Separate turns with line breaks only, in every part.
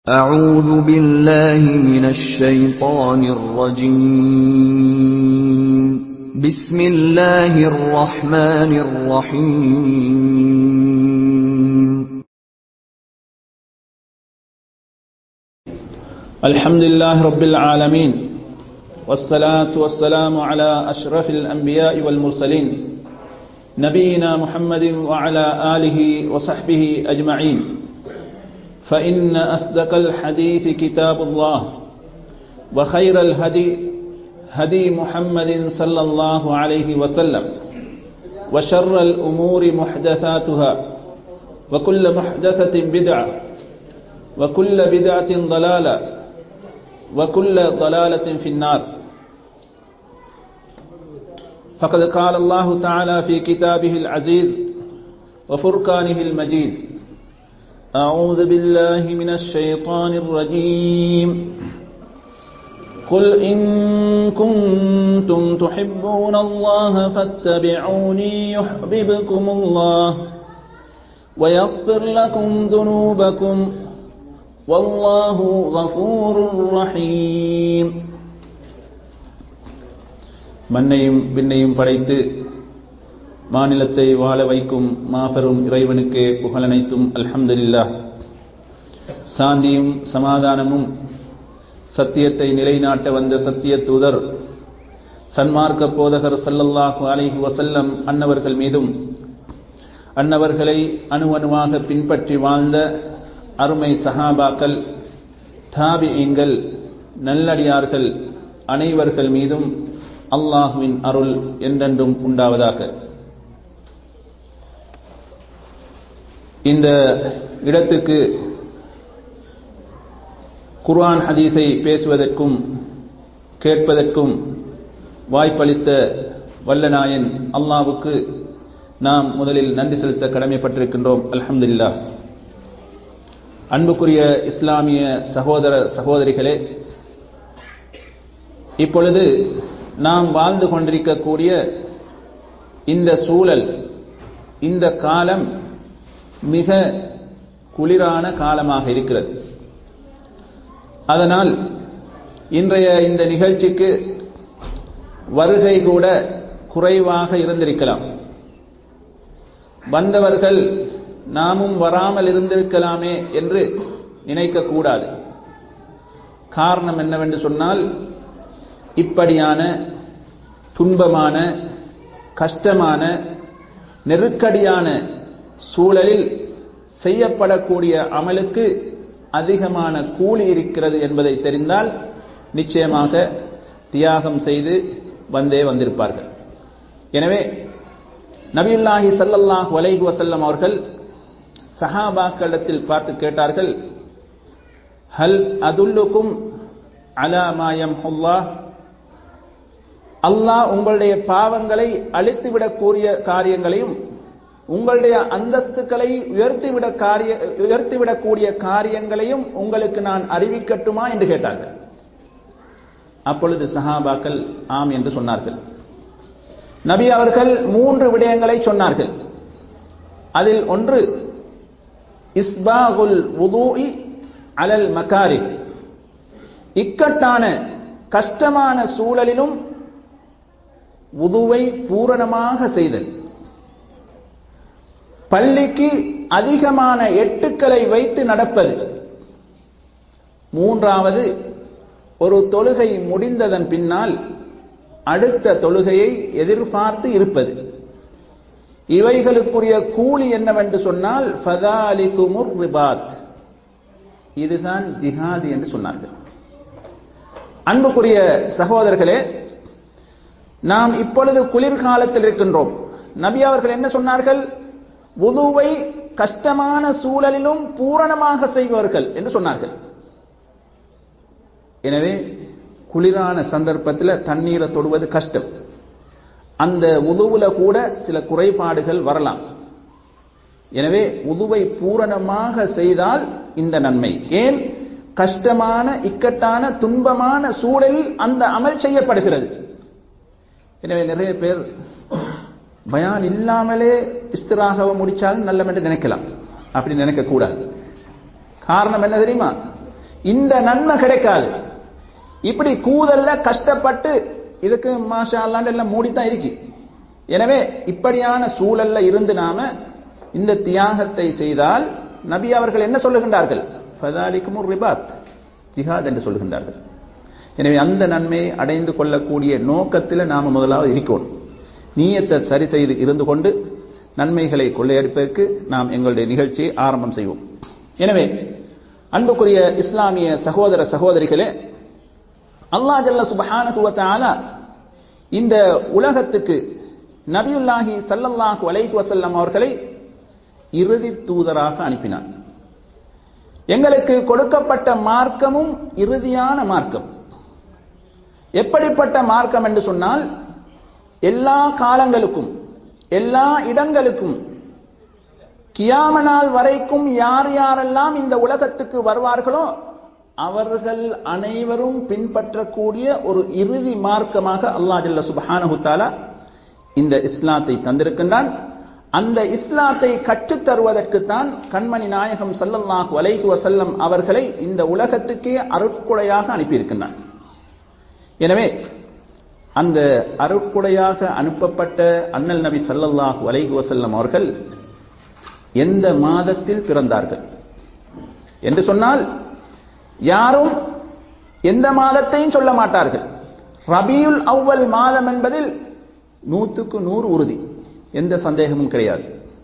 أعوذ بالله من الشيطان الرجيم بسم الله الرحمن الرحيم
الحمد لله رب العالمين والصلاة والسلام على أشرف الأنبياء والمرسلين نبينا محمد وعلى آله وصحبه أجمعين فإن أصدق الحديث كتاب الله وخير الهدي هدي محمد صلى الله عليه وسلم وشر الأمور محدثاتها وكل محدثة بدعة وكل بدعة ضلالة وكل ضلالة في النار فقد قال الله تعالى في كتابه العزيز وفرقانه المجيد أعوذ بالله من الشيطان الرجيم قل إن كنتم تحبون الله فاتبعوني يحببكم الله ويغفر لكم ذنوبكم والله غفور رحيم மண்ணையும் விண்ணையும் படைத்து மாநிலத்தை வாழ வைக்கும் மாபெரும் இறைவனுக்கே புகழனைத்தும் அல்ஹம்துலில்லா சாந்தியும் சமாதானமும் சத்தியத்தை நிலைநாட்ட வந்த சத்திய தூதர் சன்மார்க்க போதகர் சல்லல்லாஹு அலைஹி வசல்லம் அன்னவர்கள் மீதும் அன்னவர்களை அணுவணுவாக பின்பற்றி வாழ்ந்த அருமை சஹாபாக்கள் தாபியங்கள் நல்லடியார்கள் அனைவர்கள் மீதும் அல்லாஹுவின் அருள் என்றென்றும் உண்டாவதாக இந்த இடத்துக்கு குர்ஆன் ஹதீஸை பேசுவதற்கும் கேட்பதற்கும் வாய்ப்பளித்த வல்லநாயன் அல்லாவுக்கு நாம் முதலில் நன்றி செலுத்த கடமைப்பட்டிருக்கின்றோம் அல்ஹம்துல்லா அன்புக்குரிய இஸ்லாமிய சகோதர சகோதரிகளே இப்பொழுது நாம் வாழ்ந்து கொண்டிருக்கக்கூடிய இந்த சூழல் இந்த காலம் மிக குளிரான காலமாக இருக்கிறது அதனால் இன்றைய இந்த நிகழ்ச்சிக்கு வருகை கூட குறைவாக இருந்திருக்கலாம் வந்தவர்கள் நாமும் வராமல் இருந்திருக்கலாமே என்று நினைக்கக்கூடாது காரணம் என்னவென்று சொன்னால் இப்படியான துன்பமான கஷ்டமான நெருக்கடியான சூழலில் செய்யப்படக்கூடிய அமலுக்கு அதிகமான கூலி இருக்கிறது என்பதை தெரிந்தால் நிச்சயமாக தியாகம் செய்து வந்தே வந்திருப்பார்கள் எனவே நபியுல்லாஹி சல்லல்லாஹ் வலைஹு வசல்லம் அவர்கள் சஹாபாக்களிடத்தில் பார்த்து கேட்டார்கள் ஹல் அதுல்லுக்கும் அலாமாயம் அல்லாஹ் அல்லாஹ் உங்களுடைய பாவங்களை அழித்துவிடக்கூடிய காரியங்களையும் உங்களுடைய அந்தஸ்துக்களை உயர்த்திவிட காரிய உயர்த்திவிடக்கூடிய காரியங்களையும் உங்களுக்கு நான் அறிவிக்கட்டுமா என்று கேட்டார்கள் அப்பொழுது சஹாபாக்கள் ஆம் என்று சொன்னார்கள் நபி அவர்கள் மூன்று விடயங்களை சொன்னார்கள் அதில் ஒன்று இஸ்பாகுல் உதூஇ அலல் மகாரி இக்கட்டான கஷ்டமான சூழலிலும் உதுவை பூரணமாக செய்தல் பள்ளிக்கு அதிகமான எட்டுக்களை வைத்து நடப்பது மூன்றாவது ஒரு தொழுகை முடிந்ததன் பின்னால் அடுத்த தொழுகையை எதிர்பார்த்து இருப்பது இவைகளுக்குரிய கூலி என்னவென்று சொன்னால் ஃபதாலிகுமுர் ரிபாத் இதுதான் ஜிஹாதி என்று சொன்னார்கள் அன்புக்குரிய சகோதரர்களே நாம் இப்பொழுது குளிர்காலத்தில் இருக்கின்றோம் நபி அவர்கள் என்ன சொன்னார்கள் உதுவை கஷ்டமான சூழலிலும் பூரணமாக செய்வார்கள் என்று சொன்னார்கள் எனவே குளிரான சந்தர்ப்பத்தில் தண்ணீரை தொடுவது கஷ்டம் அந்த உதுவுல கூட சில குறைபாடுகள் வரலாம் எனவே உதுவை பூரணமாக செய்தால் இந்த நன்மை ஏன் கஷ்டமான இக்கட்டான துன்பமான சூழலில் அந்த அமல் செய்யப்படுகிறது எனவே நிறைய பேர் பயான் இல்லாமலே இஸ்திராகவ முடிச்சாலும் நல்லம் என்று நினைக்கலாம் அப்படி நினைக்க கூடாது காரணம் என்ன தெரியுமா இந்த நன்மை கிடைக்காது இப்படி கூதல்ல கஷ்டப்பட்டு இதுக்கு மாஷா அல்லாண்டு எல்லாம் மூடித்தான் இருக்கு எனவே இப்படியான சூழல்ல இருந்து நாம இந்த தியாகத்தை செய்தால் நபி அவர்கள் என்ன சொல்லுகின்றார்கள் ஃபதாலிக்கும் ரிபாத் ஜிஹாத் என்று சொல்லுகின்றார்கள் எனவே அந்த நன்மையை அடைந்து கொள்ளக்கூடிய நோக்கத்தில் நாம முதலாவது இருக்கணும் நீயத்தை சரி செய்து இருந்து கொண்டு நன்மைகளை கொள்ளையடிப்பதற்கு நாம் எங்களுடைய நிகழ்ச்சியை ஆரம்பம் செய்வோம் எனவே அன்புக்குரிய இஸ்லாமிய சகோதர சகோதரிகளே அல்லாஹ் ஜல்ல சுபஹானஹு வ தஆலா இந்த உலகத்துக்கு நபியுல்லாஹி ஸல்லல்லாஹு அலைஹி வஸல்லம் அவர்களை இறுதி தூதராக அனுப்பினார் எங்களுக்கு கொடுக்கப்பட்ட மார்க்கமும் இறுதியான மார்க்கம் எப்படிப்பட்ட மார்க்கம் என்று சொன்னால் எல்லா காலங்களுக்கும் எல்லா இடங்களுக்கும் கியாம நாள் வரைக்கும் யார் யாரெல்லாம் இந்த உலகத்துக்கு வருவார்களோ அவர்கள் அனைவரும் பின்பற்றக்கூடிய ஒரு இறுதி மார்க்கமாக அல்லாஹ் ஜல்ல சுபஹானஹு தஆலா இந்த இஸ்லாத்தை தந்திருக்கின்றான் அந்த இஸ்லாத்தை கற்றுத் தருவதற்குத்தான் கண்மணி நாயகம் ஸல்லல்லாஹு அலைஹி வஸல்லம் அவர்களை இந்த உலகத்துக்கே அருட்கொடையாக அனுப்பியிருக்கின்றான் எனவே அந்த அருட்கொடையாக அனுப்பப்பட்ட அண்ணல் நபி ஸல்லல்லாஹு அலைஹி வஸல்லம் அவர்கள் எந்த மாதத்தில் பிறந்தார்கள் என்று சொன்னால் யாரும் எந்த மாதத்தையும் சொல்ல மாட்டார்கள் ரபியுல் அவ்வல் மாதம் என்பதில் நூற்றுக்கு நூறு உறுதி எந்த சந்தேகமும் கிடையாது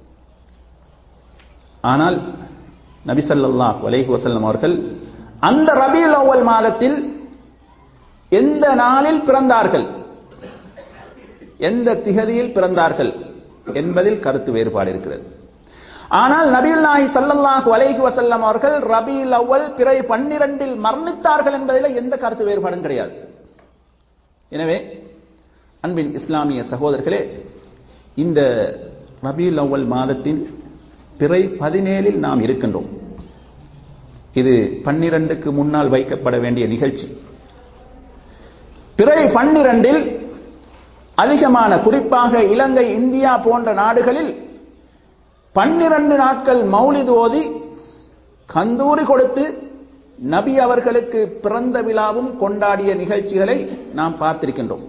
ஆனால் நபி ஸல்லல்லாஹு அலைஹி வஸல்லம் அவர்கள் அந்த ரபியுல் அவ்வல் மாதத்தில் எந்த நாளில் பிறந்தார்கள் எந்த திகதியில் பிறந்தார்கள் என்பதில் கருத்து வேறுபாடு இருக்கிறது ஆனால் நபியுல்லாஹி ஸல்லல்லாஹு அலைஹி வஸல்லம் அவர்கள் ரபியுல் அவ்வல் பிறை பன்னிரண்டில் மரணித்தார்கள் என்பதில் எந்த கருத்து வேறுபாடும் கிடையாது எனவே அன்பின் இஸ்லாமிய சகோதரர்களே இந்த ரபியுல் அவ்வல் மாதத்தின் பிறை பதினேழில் நாம் இருக்கின்றோம் இது பன்னிரண்டுக்கு முன்னால் வைக்கப்பட வேண்டிய நிகழ்ச்சி பிறை பன்னிரண்டில் அதிகமான குறிப்பாக இலங்கை இந்தியா போன்ற நாடுகளில் பன்னிரண்டு நாட்கள் மௌலிது ஓதி கந்தூரி கொடுத்து நபி அவர்களுக்கு பிறந்த விழாவும் கொண்டாடிய நிகழ்ச்சிகளை நாம் பார்த்திருக்கின்றோம்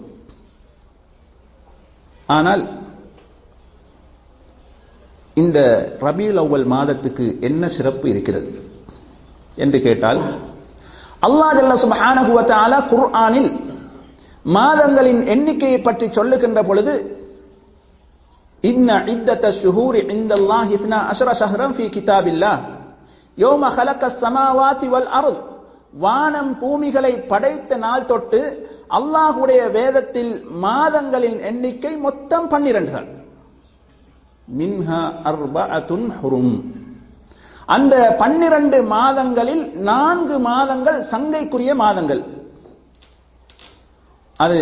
ஆனால் இந்த ரபியுல் அவ்வல் மாதத்துக்கு என்ன சிறப்பு இருக்கிறது என்று கேட்டால் அல்லாஹ் ஜல்ல சுப்ஹானஹு வ தஆலா குர்ஆனில் மாதங்களின் எண்ணிக்கையை பற்றி சொல்லுகின்ற பொழுது இன்ன இத்தத்த ஷுஹூரி இந்தல்லாஹ் இத்னா அஷர ஷஹரம் ஃபீ கிதாபில்லாஹ் யோம ஹலக்க சமாவாதி வல் அருள் வானம் பூமிகளை படைத்த நாள் தொட்டு அல்லாஹுடைய வேதத்தில் மாதங்களின் எண்ணிக்கை மொத்தம் பன்னிரண்டுகள் மின்ஹா அர்பஅத்துன் ஹுரும் அந்த பன்னிரண்டு மாதங்களில் நான்கு மாதங்கள் சங்கைக்குரிய மாதங்கள் அது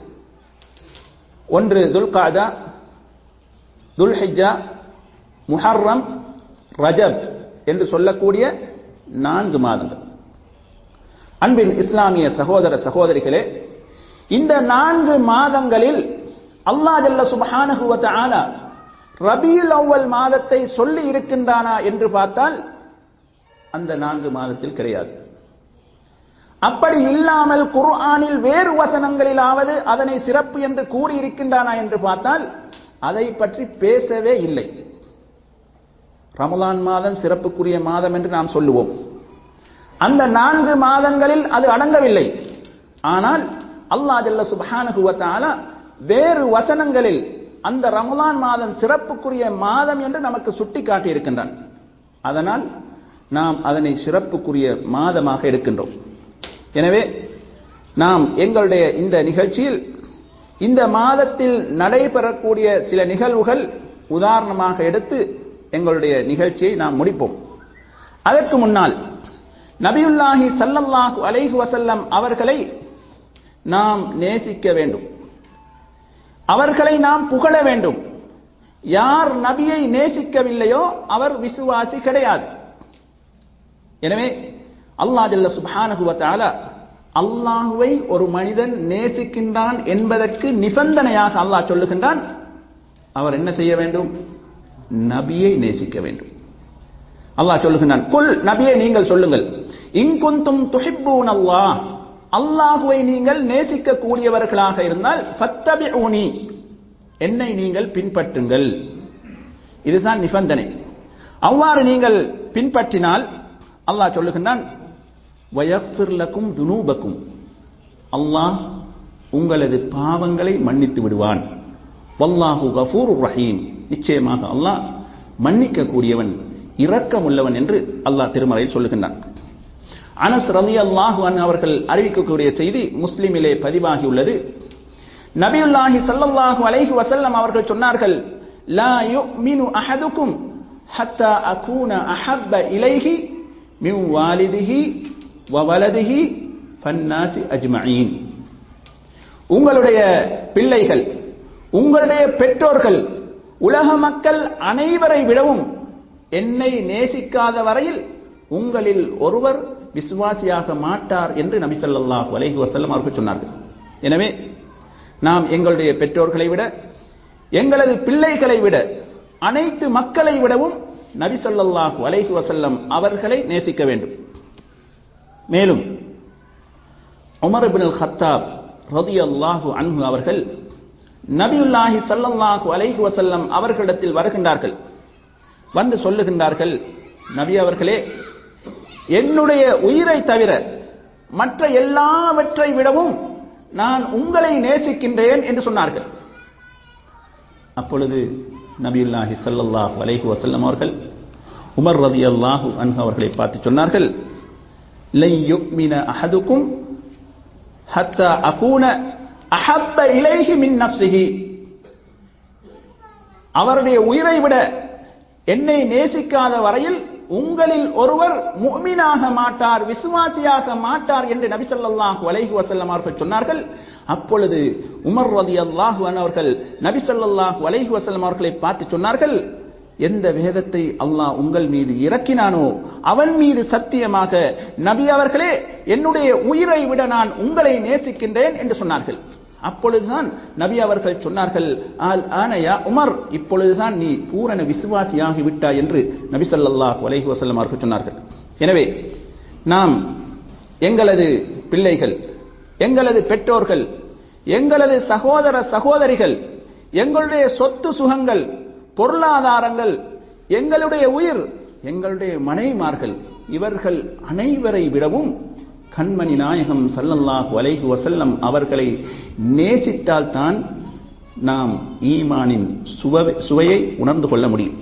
ஒன்று துல்காதா துல்ஹிஜா முஹர்ரம் ரஜப் என்று சொல்லக்கூடிய நான்கு மாதங்கள் அன்பின் இஸ்லாமிய சகோதர சகோதரிகளே இந்த நான்கு மாதங்களில் அல்லாஹ் ஜல்ல சுப்ஹானஹு வ தஆலா ரபியுல் அவ்வல் மாதத்தை சொல்லி இருக்கின்றானா என்று பார்த்தால் அந்த நான்கு மாதத்தில் கிடையாது அப்படி இல்லாமல் குர்ஆனில் வேறு வசனங்களிலாவது அதனை சிறப்பு என்று கூறியிருக்கின்றானா என்று பார்த்தால் அதை பற்றி பேசவே இல்லை ரமலான் மாதம் சிறப்புக்குரிய மாதம் என்று நாம் சொல்லுவோம் அந்த நான்கு மாதங்களில் அது அடங்கவில்லை ஆனால் அல்லாஹ் ஜல்ல சுப்ஹானஹு வ தஆலா வேறு வசனங்களில் அந்த ரமலான் மாதம் சிறப்புக்குரிய மாதம் என்று நமக்கு சுட்டி காட்டி இருக்கின்றான் அதனால் நாம் அதனை சிறப்புக்குரிய மாதமாக எடுக்கின்றோம் எனவே நாம் எங்களுடைய இந்த நிகழ்ச்சியில் இந்த மாதத்தில் நடைபெறக்கூடிய சில நிகழ்வுகள் உதாரணமாக எடுத்து எங்களுடைய நிகழ்ச்சியை நாம் முடிப்போம் அதற்கு முன்னால் நபியுல்லாஹி சல்லல்லாஹு அலைஹி வசல்லம் அவர்களை நாம் நேசிக்க வேண்டும் அவர்களை நாம் புகழ வேண்டும் யார் நபியை நேசிக்கவில்லையோ அவர் விசுவாசி கிடையாது எனவே அல்லாஹ் ஜல்ல சுப்ஹானஹு வ தஆலா அல்லாஹுவை ஒரு மனிதன் நேசிக்கின்றான் என்பதற்கு நிபந்தனையாக அல்லாஹ் சொல்லுகின்றான் அவர் என்ன செய்ய வேண்டும் நபியை நேசிக்க வேண்டும் அல்லாஹ் சொல்லுகின்றான் குல் நபியை நீங்கள் சொல்லுங்கள் இங்குந்தும் துஹிப்பூன் அல்லாஹ் அல்லாஹுவை நீங்கள் நேசிக்க கூடியவர்களாக இருந்தால் ஃபத்தபிஊனி என்னை நீங்கள் பின்பற்றுங்கள் இதுதான் நிபந்தனை அவ்வாறு நீங்கள் பின்பற்றினால் அல்லாஹ் சொல்லுகின்றான் வயஃபிர் லக்கும் துனூபக்கும் அல்லாஹ் உங்களது பாவங்களை மன்னித்து விடுவான் வல்லாஹு கஃபூர் ரஹீம் நிச்சயமாக அல்லாஹ் மன்னிக்க கூடியவன் இரக்கமுள்ளவன் என்று அல்லாஹ் திருமறையில் சொல்லுகின்றான் அனஸ் ரலி அல்லாஹு அவர்கள் அறிவிக்கக்கூடிய செய்தி முஸ்லிமிலே பதிவாகியுள்ளது நபியுல்லாஹி ஸல்லல்லாஹு அலைஹி வஸல்லம் அவர்கள் சொன்னார்கள் லா யுமினு அஹதுக்கும் ஹத்தா அகூன அஹப்ப இலைஹி மின் வாலிதிஹி வ வலதிஹி ஃபன்னாசி அஜ்மஈன் உங்களுடைய பிள்ளைகள் உங்களுடைய பெற்றோர்கள் உலக மக்கள் அனைவரை விடவும் என்னை நேசிக்காத வரையில் உங்களில் ஒருவர் விசுவாசியாக மாட்டார் என்று நபி ஸல்லல்லாஹு அலைஹி வஸல்லம் அவர்கள் சொன்னார்கள் எனவே நாம் எங்களுடைய பெற்றோர்களை விட எங்களது பிள்ளைகளை விட அனைத்து மக்களை விடவும் நபி ஸல்லல்லாஹு அலைஹி வஸல்லம் அவர்களை நேசிக்க வேண்டும் மேலும் உமர் இப்னு அல் கத்தாப் ரலியல்லாஹு அன்ஹு அவர்கள் நபியுல்லாஹி ஸல்லல்லாஹு அலைஹி வஸல்லம் அவர்களிடத்தில் வருகின்றார்கள் வந்து சொல்லுகின்றார்கள் நபி அவர்களே என்னுடைய உயிரை தவிர மற்ற எல்லாவற்றை விடவும் நான் உங்களை நேசிக்கின்றேன் என்று சொன்னார்கள் அப்பொழுது நபியுல்லாஹி ஸல்லல்லாஹு அலைஹி வஸல்லம் அவர்கள் உமர் ரலியல்லாஹு அன்ஹு அவர்களை பார்த்து சொன்னார்கள் லை யுக்மின அஹதுக்கும் ஹத்தா அகூன அஹப்ப இலைஹி மின் நஃப்ஸிஹி அவருடைய உயிரை விட என்னை நேசிக்காத வரையில் உங்களில் ஒருவர் முஃமினாக மாட்டார் விசுவாசியாக மாட்டார் என்று நபி ஸல்லல்லாஹு அலைஹி வஸல்லம் அவர்கள் சொன்னார்கள் அப்பொழுது உமர் ரலியல்லாஹு அன்ஹு அவர்கள் நபி ஸல்லல்லாஹு அலைஹி வஸல்லம் அவர்களை பார்த்து சொன்னார்கள் எந்த வேதத்தை அல்லாஹ் உங்கள் மீது இறக்கினானோ அவன் மீது சத்தியமாக நபி அவர்களே என்னுடைய உயிரை விட நான் உங்களை நேசிக்கின்றேன் என்று சொன்னார்கள் அப்பொழுதுதான் நபி அவர்கள் சொன்னார்கள் ஆல் ஆனையா உமர் இப்பொழுதுதான் நீ பூரண விசுவாசியாகி விட்டாய் என்று நபி ஸல்லல்லாஹு அலைஹி வஸல்லம் அவர்கள் சொன்னார்கள் எனவே நாம் எங்களது பிள்ளைகள் எங்களது பெற்றோர்கள் எங்களது சகோதர சகோதரிகள் எங்களுடைய சொத்து சுகங்கள் பொருளாதாரங்கள் எங்களுடைய உயிர் எங்களுடைய மனைமார்கள் இவர்கள் அனைவரை விடவும் கண்மணி நாயகம் சல்லல்லாஹு அலைஹி வசல்லம் அவர்களை நேசித்தால்தான் நாம் ஈமானின் சுவை சுவையை உணர்ந்து கொள்ள முடியும்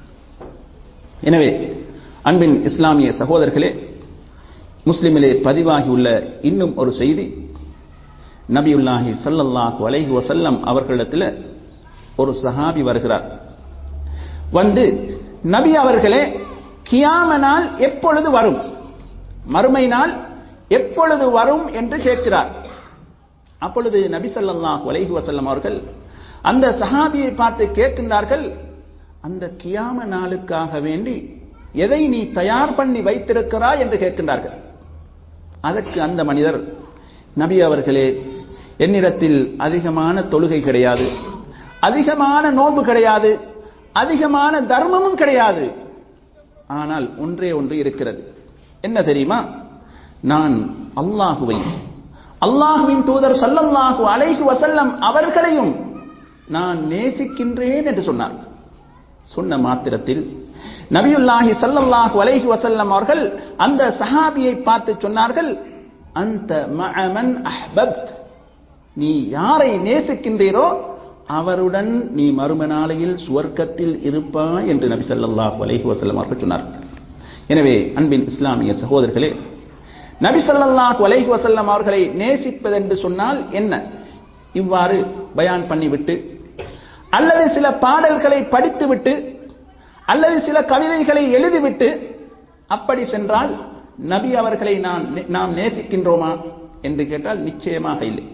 எனவே அன்பின் இஸ்லாமிய சகோதரர்களே முஸ்லிமிலே பதிவாகியுள்ள இன்னும் ஒரு செய்தி நபியுல்லாஹி சல்லல்லாஹு அலைஹி வசல்லம் அவர்களிடத்தில் ஒரு சஹாபி வருகிறார் வந்து நபி அவர்களே கியாம நாள் எப்பொழுது வரும் மறுமை நாள் எப்பொழுது வரும் என்று கேட்கிறார் அப்பொழுது நபி ஸல்லல்லாஹு அலைஹி வஸல்லம் அவர்கள் அந்த சஹாபியை பார்த்து கேட்கின்றார்கள் அந்த கியாம நாளுக்காக வேண்டி எதை நீ தயார் பண்ணி வைத்திருக்கிறாய் என்று கேட்கின்றார்கள் அதற்கு அந்த மனிதர் நபி அவர்களே என்னிடத்தில் அதிகமான தொழுகை கிடையாது அதிகமான நோன்பு கிடையாது அதிகமான தர்மமும் கிடையாது ஆனால் ஒன்றே ஒன்று இருக்கிறது என்ன தெரியுமா நான் அல்லாஹுவை அல்லாஹுவின் தூதர் சல்லல்லாஹு அலைஹி வசல்லம் அவர்களையும் நான் நேசிக்கின்றேன் என்று சொன்னார் சொன்ன மாத்திரத்தில் நபியுல்லாஹி சல்லல்லாஹு அலைஹி வசல்லம் அவர்கள் அந்த சஹாபியை பார்த்து சொன்னார்கள் அந்த மஅமன் அஹ்பப்த் நீ யாரை நேசிக்கின்றீரோ அவருடன் நீ மறும நாளையில் சுவர்க்கத்தில் இருப்பாய் என்று நபி ஸல்லல்லாஹு அலைஹி வஸல்லம் அவர்கள் சொன்னார்கள் எனவே அன்பின் இஸ்லாமிய சகோதரர்களே நபி ஸல்லல்லாஹு அலைஹி வஸல்லம் அவர்களை நேசிப்பதென்று சொன்னால் என்ன இவ்வாறு பயான் பண்ணிவிட்டு அல்லது சில பாடல்களை படித்துவிட்டு அல்லது சில கவிதைகளை எழுதிவிட்டு அப்படி சென்றால் நபி அவர்களை நான் நாம் நேசிக்கின்றோமா என்று கேட்டால் நிச்சயமாக இல்லை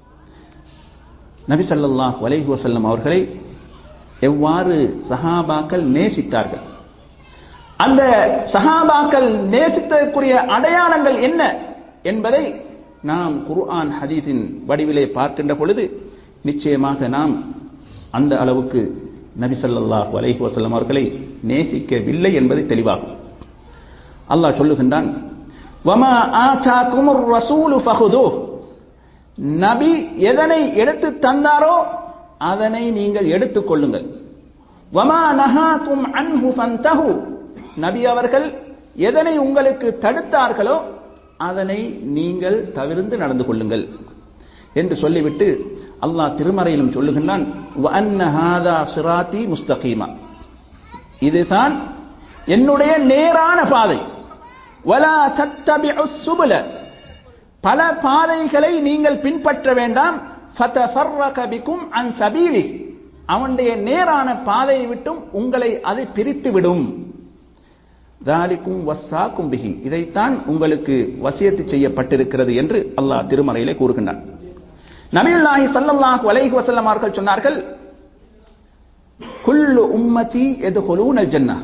நபி ஸல்லல்லாஹு அலைஹி வஸல்லம் அவர்களை எவ்வாறு சஹாபாக்கள் நேசித்தார்கள் அந்த சஹாபாக்கள் நேசித்ததற்குரிய அடையாளங்கள் என்ன என்பதை நாம் குர்ஆன் ஹதீஸின் வடிவிலே பார்க்கின்ற பொழுது நிச்சயமாக நாம் அந்த அளவுக்கு நபி ஸல்லல்லாஹு அலைஹி வஸல்லம் அவர்களை நேசிக்கவில்லை என்பது தெளிவாகும் அல்லாஹ் சொல்லுகின்றான் வமா ஆதாக்குமுர் ரசூலு ஃபஹுதுஹ் நபி எதனை எடுத்து தந்தாரோ அதனை நீங்கள் எடுத்துக் கொள்ளுங்கள் வமா நஹாக்கும் அன்ஹு ஃபந்தஹு நபி அவர்கள் எதனை உங்களுக்கு தடுத்தார்களோ அதனை நீங்கள் தவிர்த்து நடந்து கொள்ளுங்கள் என்று சொல்லிவிட்டு அல்லாஹ் திருமறையிலும் சொல்லுகின்றான் வஅன்ன ஹாதா சிராத்தி முஸ்தகீமா இதுதான் என்னுடைய நேரான பாதை வலா தத்தபிஉ சுபுல பல பாதைகளை நீங்கள் பின்பற்ற வேண்டாம் ஃபதஃபர்ரக பிகும் அன் சபீலி அவனுடைய நேரான பாதையை விட்டும் உங்களை அது பிரித்து விடும் தாலிக்கும் வஸ்ஸாக்கும் பிஹி இதைத்தான் உங்களுக்கு வசியத்து செய்யப்பட்டிருக்கிறது என்று அல்லாஹ் திருமறையிலே கூறுகின்றான் நபியுல்லாஹி ஸல்லல்லாஹு அலைஹி வஸல்லம் அவர்கள் சொன்னார்கள் குல்லு உம்மதி எதுகுலூனல் ஜன்னah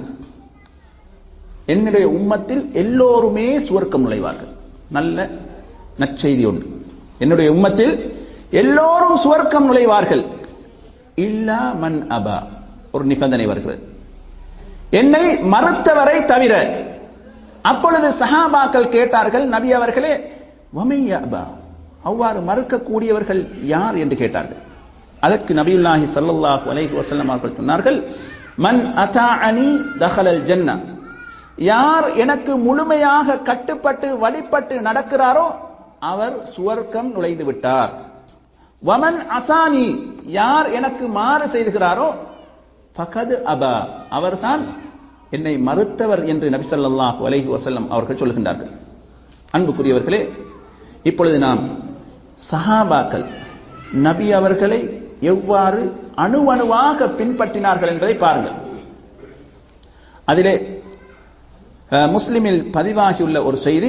என்னுடைய உம்மத்தில் எல்லோருமே சுவர்க்கம் நுழைவார்கள் நல்ல நற்செய்தி உண்டு என்னுடைய உம்மத்தில் எல்லோரும் சுவர்க்கம் நுழைவார்கள் இல்லா மன் அபா ஒரு நிபந்தனை வருகிறது என்னை மறுத்தவரை தவிர அப்பொழுது சஹாபாக்கள் கேட்டார்கள் நபி அவர்களே வமைய அபா அவ்வாறு மறுக்கக்கூடியவர்கள் யார் என்று கேட்டார்கள் அதற்கு நபியுல்லாஹி ஸல்லல்லாஹு அலைஹி வஸல்லம் அவர்கள் சொன்னார்கள் மன் அதாஅனி தஹலல் ஜன்னah யார் எனக்கு முழுமையாக கட்டுப்பட்டு வழிபட்டு நடக்கிறாரோ அவர் சுவர்க்கம் நுழைந்து விட்டார் வமன் அசானி யார் எனக்கு மாறு செய்துகிறாரோ ஃபகது அபா அவர்தான் என்னை மறுத்தவர் என்று நபி ஸல்லல்லாஹு அலைஹி வஸல்லம் அவர்கள் சொல்கின்றார்கள் அன்புக்குரியவர்களே இப்பொழுது நாம் சஹாபாக்கள் நபி அவர்களை எவ்வாறு அணுவணுவாக பின்பற்றினார்கள் என்பதை பாருங்கள் அதிலே அஹ், முஸ்லிமில் பதிவாகியுள்ள ஒரு செய்தி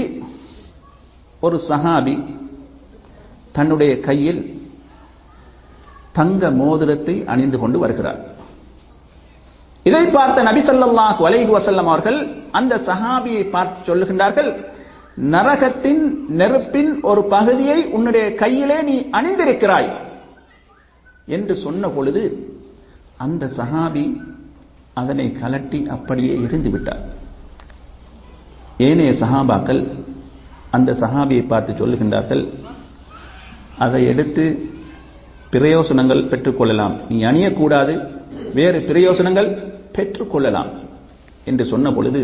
ஒரு சஹாபி தன்னுடைய கையில் தங்க மோதிரத்தை அணிந்து கொண்டு வருகிறார் இதை பார்த்த நபி ஸல்லல்லாஹு அலைஹி வஸல்லம் அவர்கள் அந்த சஹாபியை பார்த்து சொல்லுகின்றார்கள் நரகத்தின் நெருப்பின் ஒரு பகுதியை உன்னுடைய கையிலே நீ அணிந்திருக்கிறாய் என்று சொன்ன பொழுது அந்த சஹாபி அதனை கலட்டி அப்படியே எரிந்து விட்டார் ஏனைய சஹாபாக்கள் அந்த சஹாபியை பார்த்து சொல்லுகின்றார்கள் அதை எடுத்து பிரயோசனங்கள் பெற்றுக்கொள்ளலாம் நீ அணியக்கூடாது வேறு பிரயோசனங்கள் பெற்றுக்கொள்ளலாம் என்று சொன்ன பொழுது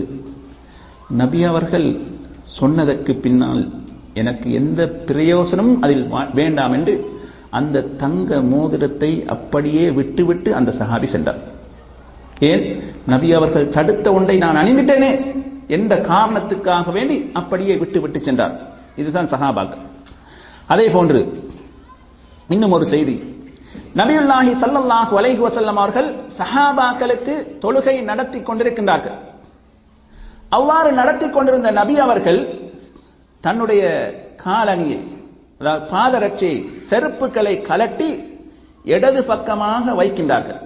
நபி அவர்கள் சொன்னதற்கு பின்னால் எனக்கு எந்த பிரயோசனமும் அதில் வா- வேண்டாம் என்று அந்த தங்க மோதிரத்தை அப்படியே விட்டுவிட்டு அந்த சஹாபி சென்றார் ஏன் நபி அவர்கள் தடுத்த ஒன்றை நான் அணிந்துட்டேனே எந்த காரணத்துக்காக வேண்டி அப்படியே விட்டு விட்டு சென்றார் இதுதான் சஹாபாக்கள் அதே போன்று இன்னும் ஒரு செய்தி நபியுல்லாஹி ஸல்லல்லாஹு அலைஹி வஸல்லம் அவர்கள் சஹாபாக்களுக்கு தொழுகை நடத்தி கொண்டிருக்கின்றார்கள் அவ்வாறு நடத்தி கொண்டிருந்த நபி அவர்கள் தன்னுடைய காலணியை அதாவது பாதரட்சை செருப்புகளை கலட்டி இடது பக்கமாக வைக்கின்றார்கள்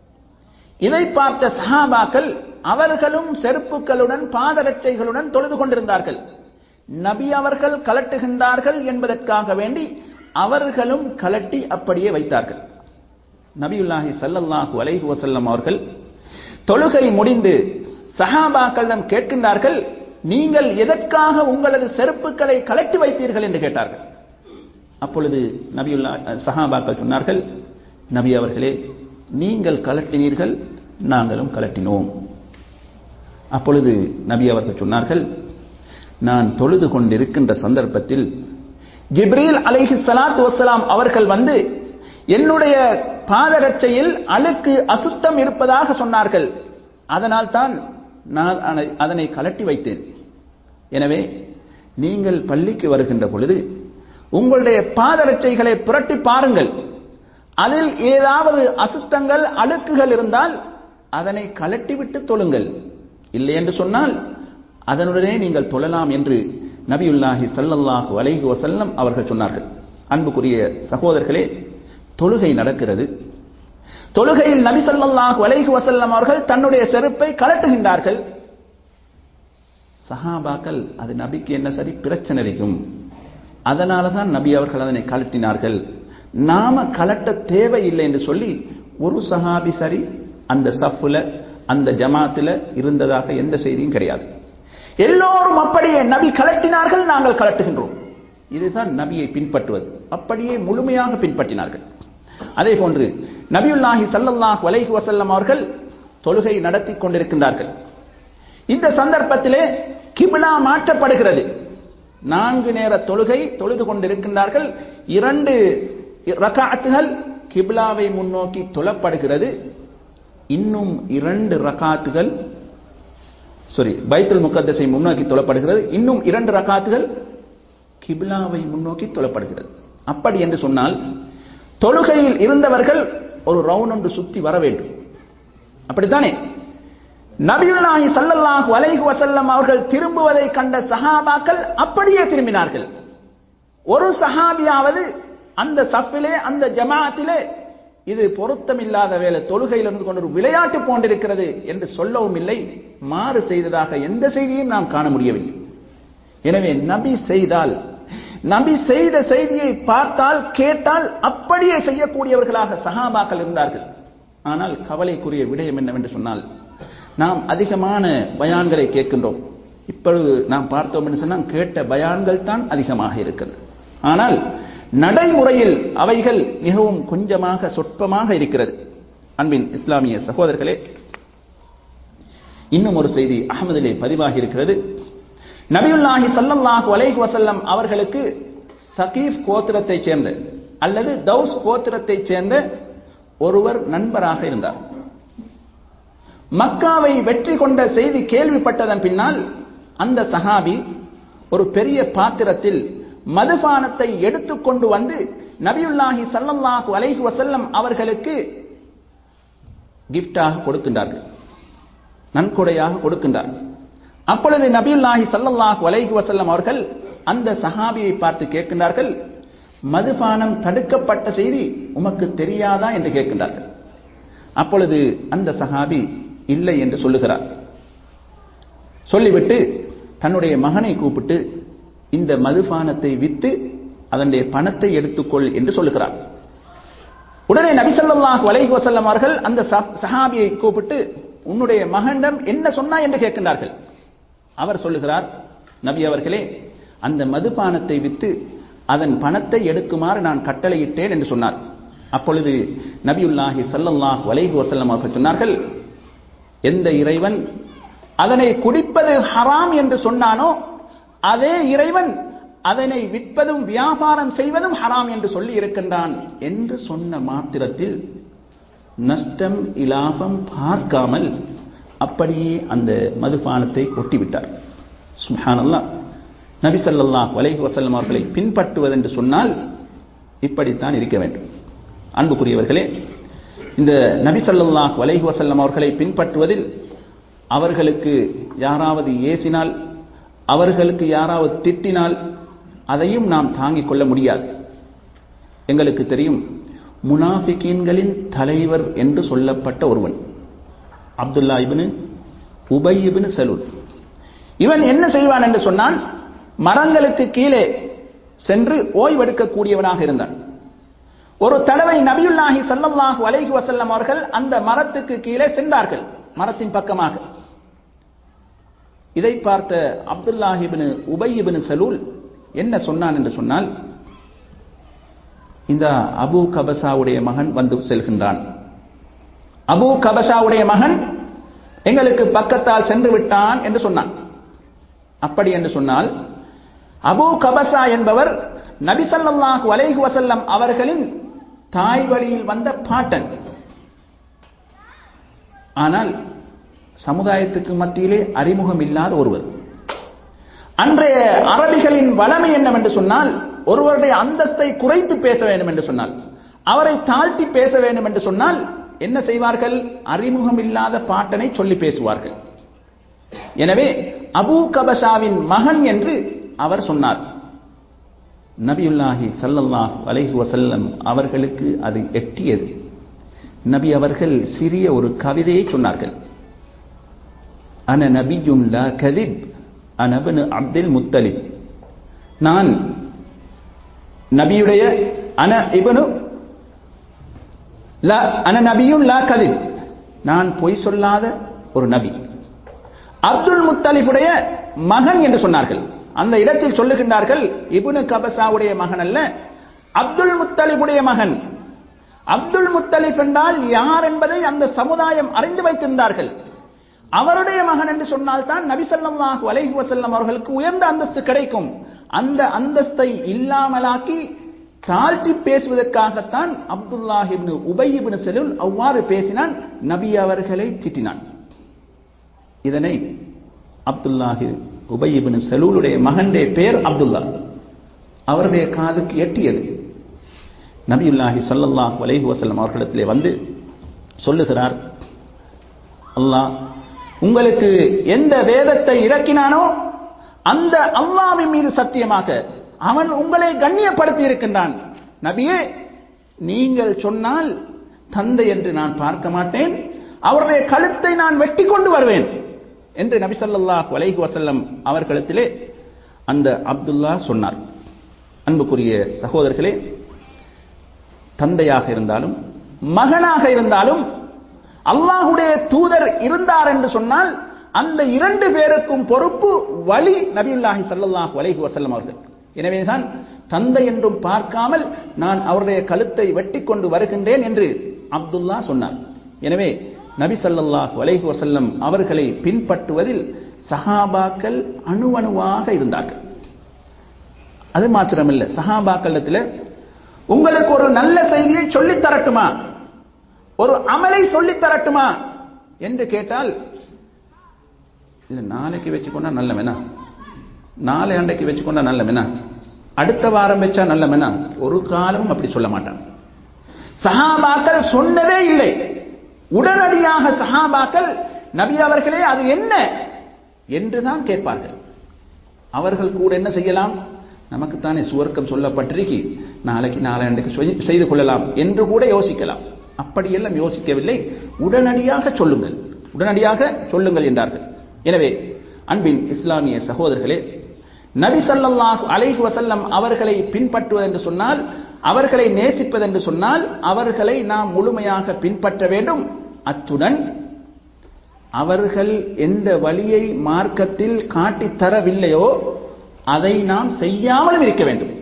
இதை பார்த்த சஹாபாக்கள் அவர்களும் செருப்புகளுடன் பாதரட்சைகளுடன் தொழுது கொண்டிருந்தார்கள் நபி அவர்கள் கலட்டுகின்றார்கள் என்பதற்காக வேண்டி அவர்களும் கலட்டி அப்படியே வைத்தார்கள் நபியுல்லாஹி ஸல்லல்லாஹு அலைஹி வஸல்லம் அவர்கள் தொழுகை முடிந்து சஹாபாக்களிடம் கேட்கின்றார்கள் நீங்கள் எதற்காக உங்களது செருப்புகளை கலட்டி வைத்தீர்கள் என்று கேட்டார்கள் அப்பொழுது நபியுல்லா சஹாபாக்கள் சொன்னார்கள் நபி அவர்களே நீங்கள் கலட்டினீர்கள் நாங்களும் கலட்டினோம் அப்பொழுது நபி அவர்கள் சொன்னார்கள் நான் தொழுது கொண்டிருக்கின்ற சந்தர்ப்பத்தில் ஜிப்ரீல் அலைஹி ஸலாத்து வஸ்ஸலாம் அவர்கள் வந்து என்னுடைய பாதரட்சையில் அழுக்கு அசுத்தம் இருப்பதாக சொன்னார்கள் அதனால் தான் நான் அதை- அதனை கலட்டி வைத்தேன் எனவே நீங்கள் பள்ளிக்கு வருகின்ற பொழுது உங்களுடைய பாதரட்சைகளை புரட்டி பாருங்கள் அதில் ஏதாவது அசுத்தங்கள் அழுக்குகள் இருந்தால் அதனை கலட்டிவிட்டு தொழுங்கள் இல்லை என்று சொன்னால் அதனுடனே நீங்கள் தொழலாம் என்று நபியுல்லாஹி ஸல்லல்லாஹு அலைஹி வஸல்லம் அவர்கள் சொன்னார்கள் அன்புக்குரிய சகோதரர்களே தொழுகை நடக்கிறது தொழுகையில் நபி ஸல்லல்லாஹு அலைஹி வஸல்லம் அவர்கள் தன்னுடைய செருப்பை கலட்டுகின்றார்கள் சஹாபாக்கள் அது நபிக்கு என்ன சரி பிரச்சனை இருக்கும் அதனால தான் நபி அவர்கள் அதனை கலட்டினார்கள் நாம கலட்ட தேவையில்லை என்று சொல்லி ஒரு சஹாபி சரி அந்த சஃப்ல அந்த ஜமாத்துல இருந்ததாக எந்த செய்தியும் கிடையாது எல்லோரும் அப்படியே நபி கலட்டினார்கள் நாங்கள் கலட்டுகின்றோம் இதுதான் நபியை பின்பற்றுவது அப்படியே முழுமையாக பின்பற்றினார்கள் அதே போன்று நபியுல்லாஹி ஸல்லல்லாஹு அலைஹி வஸல்லம் அவர்கள் தொழுகை நடத்தி கொண்டிருக்கின்றார்கள் இந்த சந்தர்ப்பத்திலே கிப்லா மாற்றப்படுகிறது நான்கு நேர தொழுகை தொழுது கொண்டிருக்கின்றார்கள் இரண்டு ரகாத்துகள் கிப்லாவை முன்னோக்கி தொழப்படுகிறது இன்னும் இரண்டு ரகாத்துகள் சாரி பைத்துல் முகத்தஸை முன்னோக்கி தொழப்படுகிறது இன்னும் இரண்டு ரகாத்துகள் கிப்லாவை முன்னோக்கி தொழப்படுகிறது அப்படி என்று சொன்னால் தொழுகையில் இருந்தவர்கள் ஒரு ரவுண்ட் ஒன்று சுத்தி வர வேண்டும் அப்படித்தானே நபியுல்லாஹி ஸல்லல்லாஹு அலைஹி வஸல்லம் அவர்கள் திரும்புவதை கண்ட சஹாபாக்கள் அப்படியே திரும்பினார்கள் ஒரு சஹாபியாவது அந்த சஃபிலே அந்த ஜமாஅத்திலே இது பொருத்தமில்லாத வேலை தொழுகையில் இருந்து கொண்டு ஒரு விளையாட்டு போன்றிருக்கிறது என்று சொல்லவும் இல்லை மாறு செய்ததாக எந்த செய்தியும் நாம் காண முடியவில்லை எனவே நபி செய்தால் நபி செய்த செய்தியை பார்த்தால் கேட்டால் அப்படியே செய்யக்கூடியவர்களாக சஹாபாக்கள் இருந்தார்கள் ஆனால் கவலைக்குரிய விடயம் என்னவென்று சொன்னால் நாம் அதிகமான பயான்களை கேட்கின்றோம் இப்பொழுது நாம் பார்த்தோம் என்று சொன்னால் கேட்ட பயான்கள் தான் அதிகமாக இருக்கிறது ஆனால் நடைமுறையில் அவைகள் மிகவும் கொஞ்சமாக சொற்பமாக இருக்கிறது அன்பின் இஸ்லாமிய சகோதரர்களே இன்னும் ஒரு செய்தி அகமதிலே பதிவாகி இருக்கிறது நபியுல்லாஹி ஸல்லல்லாஹு அலைஹி வஸல்லம் அவர்களுக்கு சகீஃப் கோத்திரத்தைச் சேர்ந்த அல்லது தௌஸ் கோத்திரத்தைச் சேர்ந்த ஒருவர் நண்பராக இருந்தார் மக்காவை வெற்றி கொண்ட செய்தி கேள்விப்பட்டதன் பின்னால் அந்த சஹாபி ஒரு பெரிய பாத்திரத்தில் மதுபானத்தை எடுத்துக்கொண்டு வந்து நபியுல்லாஹி ஸல்லல்லாஹு அலைஹி வஸல்லம் அவர்களுக்கு கிஃப்டாக கொடுக்கின்றார்கள் நன்கொடையாக கொடுக்கின்றார்கள் அப்பொழுது நபியுல்லாஹி ஸல்லல்லாஹு அலைஹி வஸல்லம் அவர்கள் அந்த சஹாபியை பார்த்து கேட்கின்றார்கள் மதுபானம் தடுக்கப்பட்ட செய்தி உமக்கு தெரியாதா என்று கேட்கின்றார்கள் அப்பொழுது அந்த சஹாபி இல்லை என்று சொல்லுகிறார் சொல்லிவிட்டு தன்னுடைய மகனை கூப்பிட்டு இந்த மதுபானத்தை வித்து அதனுடைய பணத்தை எடுத்துக்கொள் என்று சொல்லுகிறார் உடனே நபி ஸல்லல்லாஹு அலைஹி வஸல்லம் அவர்கள் அந்த சஹாபியை கூப்பிட்டு உன்னுடைய மகனிடம் என்ன சொன்னா என்று கேட்கின்றார்கள் அவர் சொல்லுகிறார் நபி அவர்களே அந்த மதுபானத்தை வித்து அதன் பணத்தை எடுக்குமாறு நான் கட்டளையிட்டேன் என்று சொன்னார் அப்பொழுது நபியுல்லாஹி ஸல்லல்லாஹு அலைஹி வஸல்லம் அவர்கள் சொன்னார்கள் எந்த இறைவன் அதனை குடிப்பது ஹராம் என்று சொன்னானோ அதே இறைவன் அதனை விற்பதும் வியாபாரம் செய்வதும் ஹராம் என்று சொல்லி இருக்கின்றான் என்று சொன்ன மாத்திரத்தில் நஷ்டம் இலாபம் பார்க்காமல் அப்படியே அந்த மதுபானத்தை கொட்டிவிட்டார் சுஹானல்லா நபி ஸல்லல்லாஹு அலைஹி வஸல்லம் அவர்களை பின்பற்றுவது என்று சொன்னால் இப்படித்தான் இருக்க வேண்டும் அன்புக்குரியவர்களே இந்த நபி ஸல்லல்லாஹு அலைஹி வஸல்லம் அவர்களை பின்பற்றுவதில் அவர்களுக்கு யாராவது ஏசினால் அவர்களுக்கு யாராவது திட்டினால் அதையும் நாம் தாங்கிக் கொள்ள முடியாது எங்களுக்கு தெரியும் முனாஃபிகீன்களின் தலைவர் என்று சொல்லப்பட்ட ஒருவன் Abdullah ibn Ubayy ibn Salul இவன் என்ன செய்வான் என்று சொன்னால் மரங்களுக்கு கீழே சென்று ஓய்வெடுக்கக்கூடியவனாக இருந்தான் ஒரு தடவை நபியுல்லாஹி ஸல்லல்லாஹு அலைஹி வஸல்லம் அவர்கள் அந்த மரத்துக்கு கீழே சென்றார்கள் மரத்தின் பக்கமாக இதை பார்த்த அப்துல்லாஹிபின் உபையிபின் சலூல் என்ன சொன்னான் என்று சொன்னால் இந்த அபு கபசாவுடைய மகன் வந்து செல்கின்றான் அபு கபசாவுடைய மகன் எங்களுக்கு பக்கத்தால் சென்று விட்டான் என்று சொன்னான் அப்படி என்று சொன்னால் அபு கபசா என்பவர் நபிசல்லாஹு அலைஹி வசல்லம் அவர்களின் தாய் வழியில் வந்த பாட்டன் ஆனால் சமுதாயத்துக்கு மத்தியிலே அறிமுகம் இல்லாத ஒருவர் அன்றைய அரபிகளின் வளமை என்னவென்று சொன்னால் ஒருவருடைய அந்தஸ்தை குறைத்து பேச வேண்டும் என்று சொன்னால் அவரை தாழ்த்தி பேச வேண்டும் என்று சொன்னால் என்ன செய்வார்கள் அறிமுகம் இல்லாத பாட்டனை சொல்லி பேசுவார்கள் எனவே அபூ கபஷாவின் மகன் என்று அவர் சொன்னார் நபியுல்லாஹி சல்லல்லாஹு அலைஹி வசல்லம் அவர்களுக்கு அது எட்டியது நபி அவர்கள் சிறிய ஒரு கவிதையை சொன்னார்கள் அன நபியுன் லா கதிப் அனபனு அப்துல் முத்தலிப் நான் நபியுடைய அன இபனு லா அன நபியும் லா கதிப் நான் பொய் சொல்லாத ஒரு நபி அப்துல் முத்தலிபுடைய மகன் என்று சொன்னார்கள் அந்த இடத்தில் சொல்லுகின்றார்கள் இப்னு கபசாவுடைய மகன் அல்ல அப்துல் முத்தலிபுடைய மகன் அப்துல் முத்தலிப் என்றால் யார் என்பதை அந்த சமுதாயம் அறிந்து வைத்திருந்தார்கள் அவருடைய மகன் என்று சொன்னால் தான் நபி ஸல்லல்லாஹு அலைஹி வஸல்லம் அவர்களுக்கு உயர்ந்த அந்தஸ்து கிடைக்கும் அந்த அந்தஸ்தை இல்லாமலாக்கி தாழ்த்தி பேசுவதற்காகத்தான் அப்துல்லாஹ் இப்னு உபய் இப்னு செலுல் அவ்வாறு பேசினான் நபி அவர்களை திட்டினான் இதனை அப்துல்லாஹி உபய் இப்னு செலூலுடைய மகனுடைய பெயர் அப்துல்லா அவருடைய காதுக்கு எட்டியது நபியுல்லாஹி ஸல்லல்லாஹு அலைஹி வஸல்லம் அவர்களிடத்திலே வந்து சொல்லுகிறார் அல்லாஹ் உங்களுக்கு எந்த வேதத்தை இறக்கினானோ அந்த அல்லாவின் மீது சத்தியமாக அவன் உங்களை கண்ணியப்படுத்தி இருக்கின்றான் நபியே நீங்கள் சொன்னால் தந்தை என்று நான் பார்க்க மாட்டேன் அவருடைய கழுத்தை நான் வெட்டி கொண்டு வருவேன் என்று நபி ஸல்லல்லாஹு அலைஹி வஸல்லம் அவர்களிடத்திலே அந்த அப்துல்லா சொன்னார் அன்புக்குரிய சகோதரர்களே தந்தையாக இருந்தாலும் மகனாக இருந்தாலும் அல்லாஹுடைய தூதர் இருந்தார் என்று சொன்னால் அந்த இரண்டு பேருக்கும் பொறுப்பு வழி நபியுல்லாஹி ஸல்லல்லாஹு அலைஹி வஸல்லம் அவர்கள் எனவேதான் தந்தை என்றும் பார்க்காமல் நான் அவருடைய கழுத்தை வெட்டி கொண்டு வருகின்றேன் என்று அப்துல்லா சொன்னார் எனவே நபி ஸல்லல்லாஹு அலைஹி வஸல்லம் அவர்களை பின்பற்றுவதில் சஹாபாக்கள் அணுவணுவாக இருந்தார்கள் அது மாத்திரமில்லை சஹாபாக்களிடத்தில் உங்களுக்கு ஒரு நல்ல செய்தியை சொல்லித் தரட்டுமா ஒரு அமலை சொல்லித் தரட்டுமா என்று கேட்டால் இது நாளைக்கு வச்சுக்கொண்டா நல்ல வேணா நாளை அண்டைக்கு வச்சுக்கொண்டா நல்ல வேணா அடுத்த வாரம் வச்சா நல்ல வேணா ஒரு காலமும் அப்படி சொல்ல மாட்டான் சஹாபாக்கள் சொன்னதே இல்லை உடனடியாக சஹாபாக்கள் நபி அவர்களே அது என்ன என்றுதான் கேட்பார்கள் அவர்கள் கூட என்ன செய்யலாம் நமக்குத்தானே சுவர்க்கம் சொல்லப்பட்டிருக்கி நாளைக்கு நாளைக்கு செய்து கொள்ளலாம் என்று கூட யோசிக்கலாம் அப்படியெல்லாம் யோசிக்கவில்லை உடனடியாக சொல்லுங்கள் உடனடியாக சொல்லுங்கள் என்றார்கள் எனவே அன்பின் இஸ்லாமிய சகோதரர்களே நபி ஸல்லல்லாஹு அலைஹி வஸல்லம் அவர்களை பின்பற்றுவது என்று சொன்னால் அவர்களை நேசிப்பது என்று சொன்னால் அவர்களை நாம் முழுமையாக பின்பற்ற வேண்டும் அத்துடன் அவர்கள் எந்த வழியை மார்க்கத்தில் காட்டித் தரவில்லையோ அதை நாம் செய்யாமலும் இருக்க வேண்டும்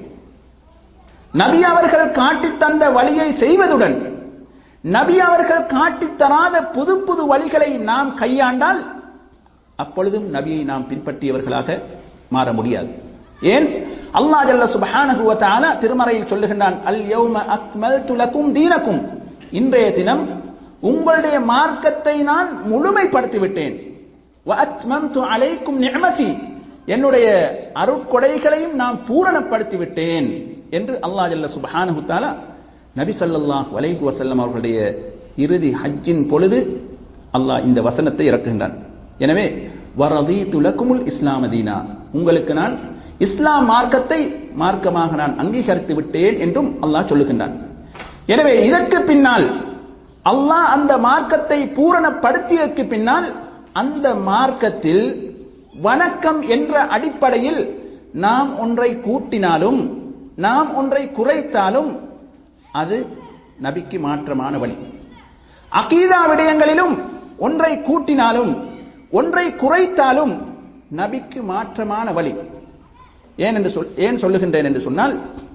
நபி அவர்கள் காட்டித் தந்த வழியை செய்வதுடன் நபி அவர்கள் காட்டித் தராத புது புது வழிகளை நாம் கையாண்டால் அப்பொழுதும் நபியை நாம் பின்பற்றியவர்களாக மாற முடியாது ஏன் அல்லாஹ் ஜல்ல சுப்ஹானஹு வ தஆலா திருமறையில் சொல்லுகின்றான் அல் யௌம அக்மல்து லகும் தீனக்கும் இன்றைய தினம் உங்களுடைய மார்க்கத்தை நான் முழுமைப்படுத்தி விட்டேன் வ அத்மம்து அலைக்கும் நிஅமதி என்னுடைய அருட்கொடைகளையும் நான் பூரணப்படுத்தி விட்டேன் என்று அல்லாஹ் ஜல்ல சுப்ஹானஹு தஆலா நபி ஸல்லல்லாஹு அலைஹி வஸல்லம் அவர்களுடைய இறுதி ஹஜ்ஜின் பொழுது அல்லாஹ் இந்த வசனத்தை இறக்குகின்றான் எனவே வரதீது லக்குமுல் இஸ்லாம தீனா உங்களுக்கு நான் இஸ்லாம் மார்க்கத்தை மார்க்கமாக நான் அங்கீகரித்து விட்டேன் என்றும் அல்லாஹ் சொல்லுகின்றான் எனவே இதற்கு பின்னால் அல்லாஹ் அந்த மார்க்கத்தை பூரணப்படுத்தியதற்கு பின்னால் அந்த மார்க்கத்தில் வணக்கம் என்ற அடிப்படையில் நாம் ஒன்றை கூட்டினாலும் நாம் ஒன்றை குறைத்தாலும் அது நபிக்கு மாற்றமான வழி அகீதா விடயங்களிலும் ஒன்றை கூட்டினாலும் ஒன்றை குறைத்தாலும் நபிக்கு மாற்றமான வழி ஏன் என்று சொல் ஏன் சொல்லுகின்றேன் என்று சொன்னால்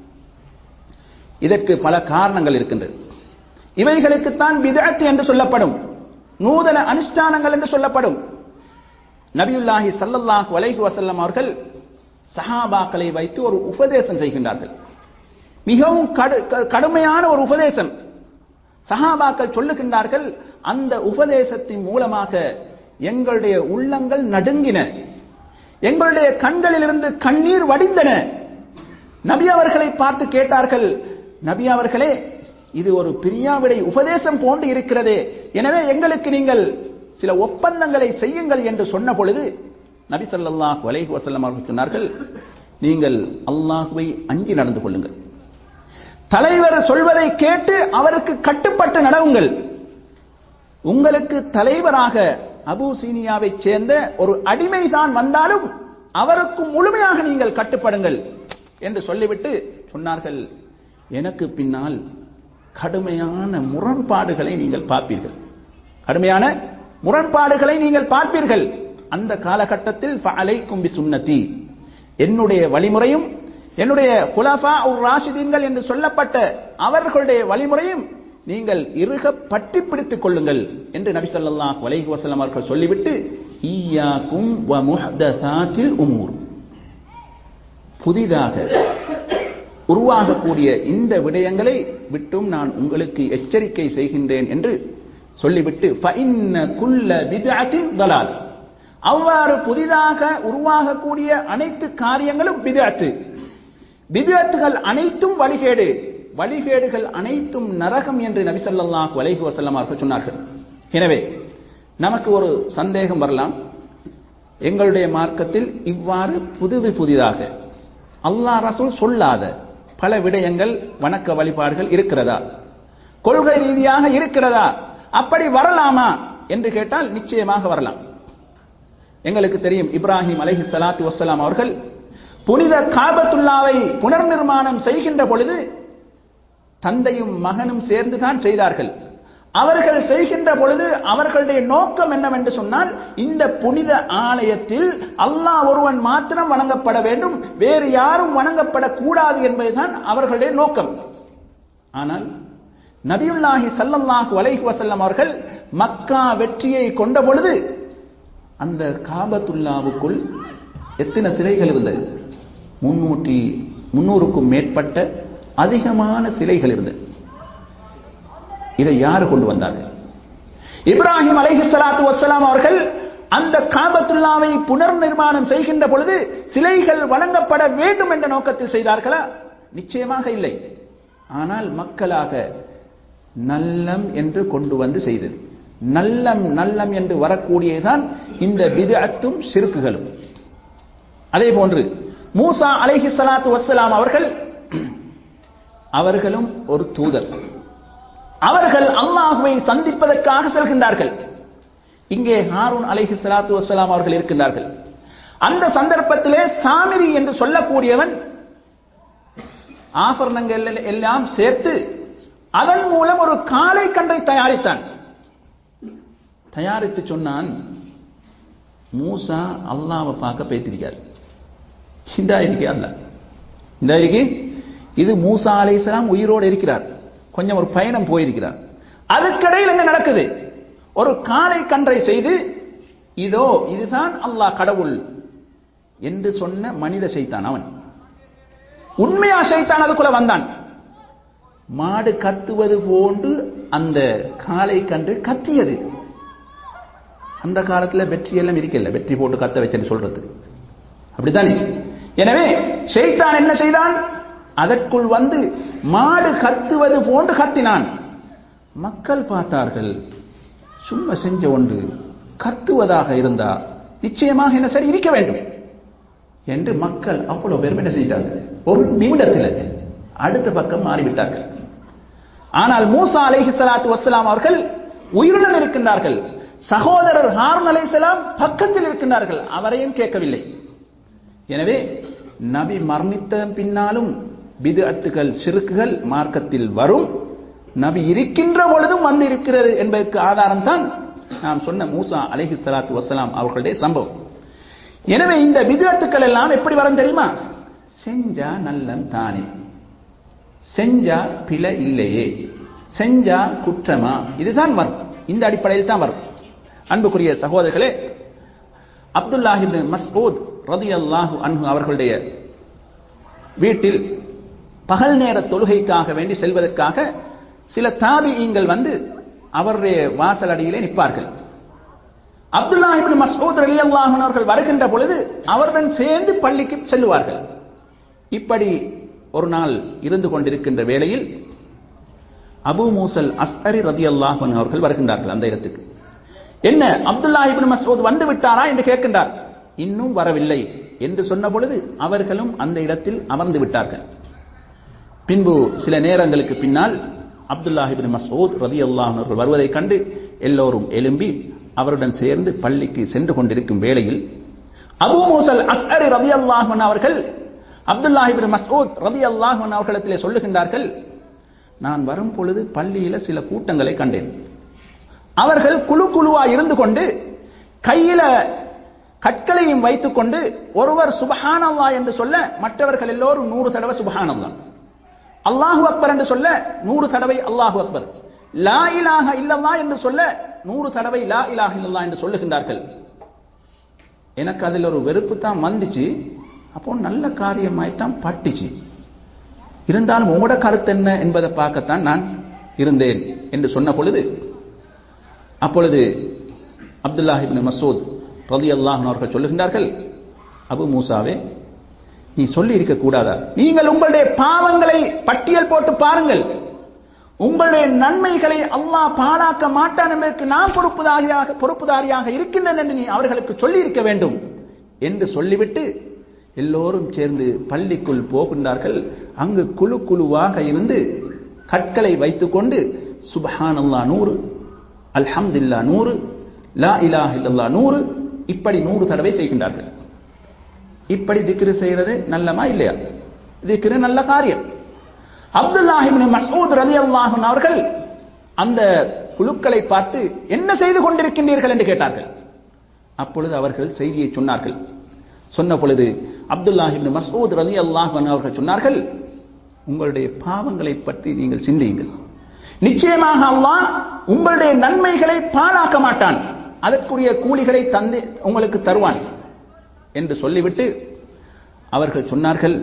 இதற்கு பல காரணங்கள் இருக்கின்றது இவைகளுக்குத்தான் பிதஅத் என்று சொல்லப்படும் நூதன அனுஷ்டானங்கள் என்று சொல்லப்படும் நபியுல்லாஹி ஸல்லல்லாஹு அலைஹி வஸல்லம் அவர்கள் சஹாபாக்களை வைத்து ஒரு உபதேசம் செய்கின்றார்கள் மிகவும் கடுமையான ஒரு உபதேசம் சஹாபாக்கள் சொல்லுகின்றார்கள் அந்த உபதேசத்தின் மூலமாக எங்களுடைய உள்ளங்கள் நடுங்கின எங்களுடைய கண்களிலிருந்து கண்ணீர் வடிந்தன நபி அவர்களை பார்த்து கேட்டார்கள் நபி அவர்களே இது ஒரு பிரியாவிடை உபதேசம் போன்று இருக்கிறதே எனவே எங்களுக்கு நீங்கள் சில ஒப்பந்தங்களை செய்யுங்கள் என்று சொன்ன பொழுது நபி ஸல்லல்லாஹு அலைஹி வஸல்லம் அவர்கள் சொன்னார்கள் நீங்கள் அல்லாஹுவை அஞ்சி நடந்து கொள்ளுங்கள் தலைவர் சொல்வதை கேட்டு அவருக்கு கட்டுப்பட்டு நடவுங்கள் உங்களுக்கு தலைவராக அபு சீனியாவை சேர்ந்த ஒரு அடிமைதான் வந்தாலும் அவருக்கு முழுமையாக நீங்கள் கட்டுப்படுங்கள் என்று சொல்லிவிட்டு சொன்னார்கள் எனக்கு பின்னால் கடுமையான முரண்பாடுகளை நீங்கள் பார்ப்பீர்கள் கடுமையான முரண்பாடுகளை நீங்கள் பார்ப்பீர்கள் அந்த காலகட்டத்தில் ஃபஅலைக்கும் பிசுன்னதி என்னுடைய வழிமுறையும் என்னுடைய குலஃபா உர் ராஷிதீன்கள் என்று சொல்லப்பட்ட அவர்களுடைய வழிமுறையும் நீங்கள் இறுக பற்றி பிடித்துக் கொள்ளுங்கள் என்று நபி ஸல்லல்லாஹு அலைஹி வஸல்லம் அவர்கள் சொல்லிவிட்டு ஈயாக்கும் வ முஹ்தஸாத்தில் உமூர் புதிதாக உருவாகக்கூடிய இந்த விடயங்களை விட்டும் நான் உங்களுக்கு எச்சரிக்கை செய்கின்றேன் என்று சொல்லிவிட்டு ஃபஇன்ன குல்ல பித்அத்தின் தலால் அவ்வாறு புதிதாக உருவாகக்கூடிய அனைத்து காரியங்களும் பிதஅத்து பிதஅத்துகள் அனைத்தும் வழிகேடு வழிகேடுகள் அனைத்தும் நரகம் என்று நபி ஸல்லல்லாஹு அலைஹி வஸல்லம் அவர்கள் சொன்னார்கள் எனவே நமக்கு ஒரு சந்தேகம் வரலாம் எங்களுடைய மார்க்கத்தில் இவ்வாறு புதிது புதிதாக அல்லாஹ் ரசூல் சொல்லாத பல விடயங்கள் வணக்க வழிபாடுகள் இருக்கிறதா கொள்கை ரீதியாக இருக்கிறதா அப்படி வரலாமா என்று கேட்டால் நிச்சயமாக வரலாம் எங்களுக்கு தெரியும் இப்ராஹிம் அலைஹி ஸலாத்து வஸ்ஸலாம் அவர்கள் புனித காபத்துல்லாவை புனர் நிர்மாணம் செய்கின்ற பொழுது தந்தையும் மகனும் சேர்ந்துதான் செய்தார்கள் அவர்கள் செய்கின்ற பொழுது அவர்களுடைய நோக்கம் என்னவென்று சொன்னால் இந்த புனித ஆலயத்தில் அல்லாஹ் ஒருவன் மாத்திரம் வணங்கப்பட வேண்டும் வேறு யாரும் வணங்கப்படக்கூடாது என்பதுதான் அவர்களுடைய நோக்கம் ஆனால் நபியுல்லாஹி ஸல்லல்லாஹு அலைஹி வஸல்லம் அவர்கள் மக்கா வெற்றியை கொண்ட பொழுது அந்த காபத்துல்லாவுக்குள் எத்தனை சிலைகள் இருந்தது முன்னூற்றி முன்னூறுக்கும் மேற்பட்ட அதிகமான சிலைகள் இருந்தது இதை யார் கொண்டு வந்தார்கள் இப்ராஹிம் அலைஹி ஸலாத்து வஸ்ஸலாம் அவர்கள் அந்த காபத்துல்லாவை புனர் நிர்மாணம் செய்கின்ற பொழுது சிலைகள் வழங்கப்பட வேண்டும் என்ற நோக்கத்தில் செய்தார்களா நிச்சயமாக இல்லை ஆனால் மக்களாக நல்லம் என்று கொண்டு வந்து செய்தது நல்லம் நல்லம் என்று வரக்கூடியதுதான் இந்த பிதஅத்தும் சிறுக்குகளும் அதே போன்று மூசா அலைஹி ஸலாத்து வஸ்ஸலாம் அவர்கள் அவர்களும் ஒரு தூதர் அவர்கள் அல்லாஹுவை சந்திப்பதற்காக செல்கின்றார்கள் இங்கே ஹாரூன் அலைஹி ஸலாத்து வஸ்ஸலாம் அவர்கள் இருக்கின்றார்கள் அந்த சந்தர்ப்பத்திலே சாமிரி என்று சொல்லக்கூடியவன் ஆபரணங்கள் எல்லாம் சேர்த்து அதன் மூலம் ஒரு காளை கன்றை தயாரித்தான் தயாரித்து சொன்னான் மூசா அல்லாவை பார்க்க பேத்திருக்கார் இந்த இருக்கே அல்ல இந்த இருக்கே இது மூசா அலைசலாம் உயிரோடு இருக்கிறார் கொஞ்சம் ஒரு பயணம் போயிருக்கிறார் அதுக்கிடையில் என்ன நடக்குது ஒரு காளை கன்றை செய்து இதோ இதுதான் அல்லாஹ் கடவுள் என்று சொன்ன மனித செய்தான் அவன் உண்மையா செய்தான் அதுக்குள்ள வந்தான் மாடு கத்துவது போன்று அந்த காளை கன்று கத்தியது அந்த காலத்துல வெற்றி எல்லாம் இருக்கல வெற்றி போட்டு கத்த வச்சேன்னு சொல்றது அப்படித்தானே எனவே ஷைத்தான் என்ன செய்தான் அதற்குள் வந்து மாடு கத்துவது போன்று கத்தினான் மக்கள் பார்த்தார்கள் சும்மா செஞ்ச ஒன்று கத்துவதாக இருந்தா நிச்சயமாக என்ன சரி இருக்க வேண்டும் என்று மக்கள் அவ்வளவு பேர் என்ன செய்தார்கள் ஒரு நிமிடத்தில் அடுத்த பக்கம் மாறிவிட்டார்கள் ஆனால் மூசா அலைஹி ஸலாத்து வஸ்ஸலாம் அவர்கள் உயிருடன் இருக்கின்றார்கள் சகோதரர் ஹாரூன் அலைஹிஸ்ஸலாம் பக்கத்தில் இருக்கின்றார்கள் அவரையும் கேட்கவில்லை எனவே நபி மரணித்ததன் பின்னாலும் பிதுஅத்துகள் சிறுக்குகள் மார்க்கத்தில் வரும் நபி இருக்கின்ற பொழுதும் வந்து இருக்கிறது என்பதற்கு ஆதாரம் தான் நாம் சொன்ன மூசா அலைஹி ஸலாத்து வஸ்ஸலாம் அவர்களுடைய சம்பவம் எனவே இந்த பிதுஅத்துக்கள் எல்லாம் எப்படி வரும் தெரியுமா செஞ்சா நல்லம் தானே செஞ்சா பிழை இல்லையே செஞ்சா குற்றமா இதுதான் வரும் இந்த அடிப்படையில் தான் வரும் அன்புக்குரிய சகோதரர்களே அப்துல்லாஹிப் மஸ்ஊத் ரதியல்லாஹு அன்ஹு அவர்களுடைய வீட்டில் பகல் நேர தொழுகைக்காக வேண்டி செல்வதற்காக சில தாபியங்கள் வந்து அவருடைய வாசல் அடியிலே நிற்பார்கள் அப்துல்லாஹிபின் மஸ்ஊத் ரலியல்லாஹு அவர்கள் வருகின்ற பொழுது அவருடன் சேர்ந்து பள்ளிக்கு செல்லுவார்கள் இப்படி ஒரு நாள் இருந்து கொண்டிருக்கின்ற வேளையில் அபு மூசல் அஸ்அரி ரதியல்லாஹு அன்ஹு அவர்கள் வருகின்றார்கள் அந்த இடத்துக்கு என்ன அப்துல்லா இப்னு மஸ்ஊத் வந்து விட்டாரா என்று கேட்கின்றார் இன்னும் வரவில்லை என்று சொன்ன பொழுது அவர்களும் அந்த இடத்தில் அமர்ந்து விட்டார்கள் பின்பு சில நேரங்களுக்கு பின்னால் அப்துல்லா இப்னு மஸ்ஊத் ரதியல்லாஹு அவர்கள் வருவதைக் கண்டு எல்லோரும் எழும்பி அவருடன் சேர்ந்து பள்ளிக்கு சென்று கொண்டிருக்கும் வேளையில் அபு மூசல் அஸ்அரி ரதியல்லாஹு அவர்கள் அப்துல்லா இப்னு மஸ்ஊத் ரதியல்லாஹு அவர்களிடத்திலே சொல்லுகின்றார்கள் நான் வரும் பொழுது பள்ளியில சில கூட்டங்களை கண்டேன் அவர்கள் குழு குழுவா இருந்து கொண்டு கையில கற்களையும் வைத்துக்கொண்டு ஒருவர் சுபஹானல்லா என்று சொல்ல மற்றவர்கள் எல்லோரும் நூறு தடவை சுபஹானல்லா அல்லாஹு அக்பர் என்று சொல்ல நூறு தடவை அல்லாஹு அக்பர் லா இலாஹ இல்லல்லா என்று சொல்ல நூறு தடவை லா இலாஹ இல்லல்லா என்று சொல்லுகின்றார்கள் எனக்கு அதில் ஒரு வெறுப்பு தான் வந்துச்சு அப்போ நல்ல காரியமாய்த்தான் பட்டுச்சு இருந்தாலும் உங்களோட கருத்து என்ன என்பதை பார்க்கத்தான் நான் இருந்தேன் என்று சொன்ன பொழுது அப்பொழுது அப்துல்லாஹிபின் மசூத் ரதி அல்லாஹன் அவர்கள் சொல்லுகின்றார்கள் அபு மூசாவே நீ சொல்லி இருக்க கூடாதா நீங்கள் உங்களுடைய பாவங்களை பட்டியல் போட்டு பாருங்கள் உங்களுடைய நன்மைகளை அல்லாஹ் பாழாக்க மாட்டான் என்பதற்கு நான் பொறுப்புதாரியாக பொறுப்புதாரியாக இருக்கின்றேன் என்று நீ அவர்களுக்கு சொல்லி இருக்க வேண்டும் என்று சொல்லிவிட்டு எல்லோரும் சேர்ந்து பள்ளிக்குள் போகின்றார்கள் அங்கு குழு குழுவாக இருந்து கற்களை வைத்துக்கொண்டு சுபஹான் அல்லா நூறு அல்ஹம்துல்லா நூறு லா இலாஹ் இல்லல்லா நூறு இப்படி நூறு தடவை செய்கின்றார்கள் இப்படி திக்ரு செய்யறது நல்லமா இல்லையா திக்ரு நல்ல காரியம் அப்துல்லாஹிபின் மசூத் ரலி அல்லாஹன் அவர்கள் அந்த குழுக்களை பார்த்து என்ன செய்து கொண்டிருக்கின்றீர்கள் என்று கேட்டார்கள் அப்பொழுது அவர்கள் செய்தியை சொன்னார்கள் சொன்ன பொழுது அப்துல்லாஹிபின் மசூத் ரலி அல்லாஹன் அவர்கள் சொன்னார்கள் உங்களுடைய பாவங்களை பற்றி நீங்கள் சிந்தியுங்கள் நிச்சயமாக அல்லாஹ் உங்களுடைய நன்மைகளை பாழாக்க மாட்டான் அதற்குரிய கூலிகளை தந்து உங்களுக்கு தருவான் என்று சொல்லிவிட்டு அவர்கள் சொன்னார்கள்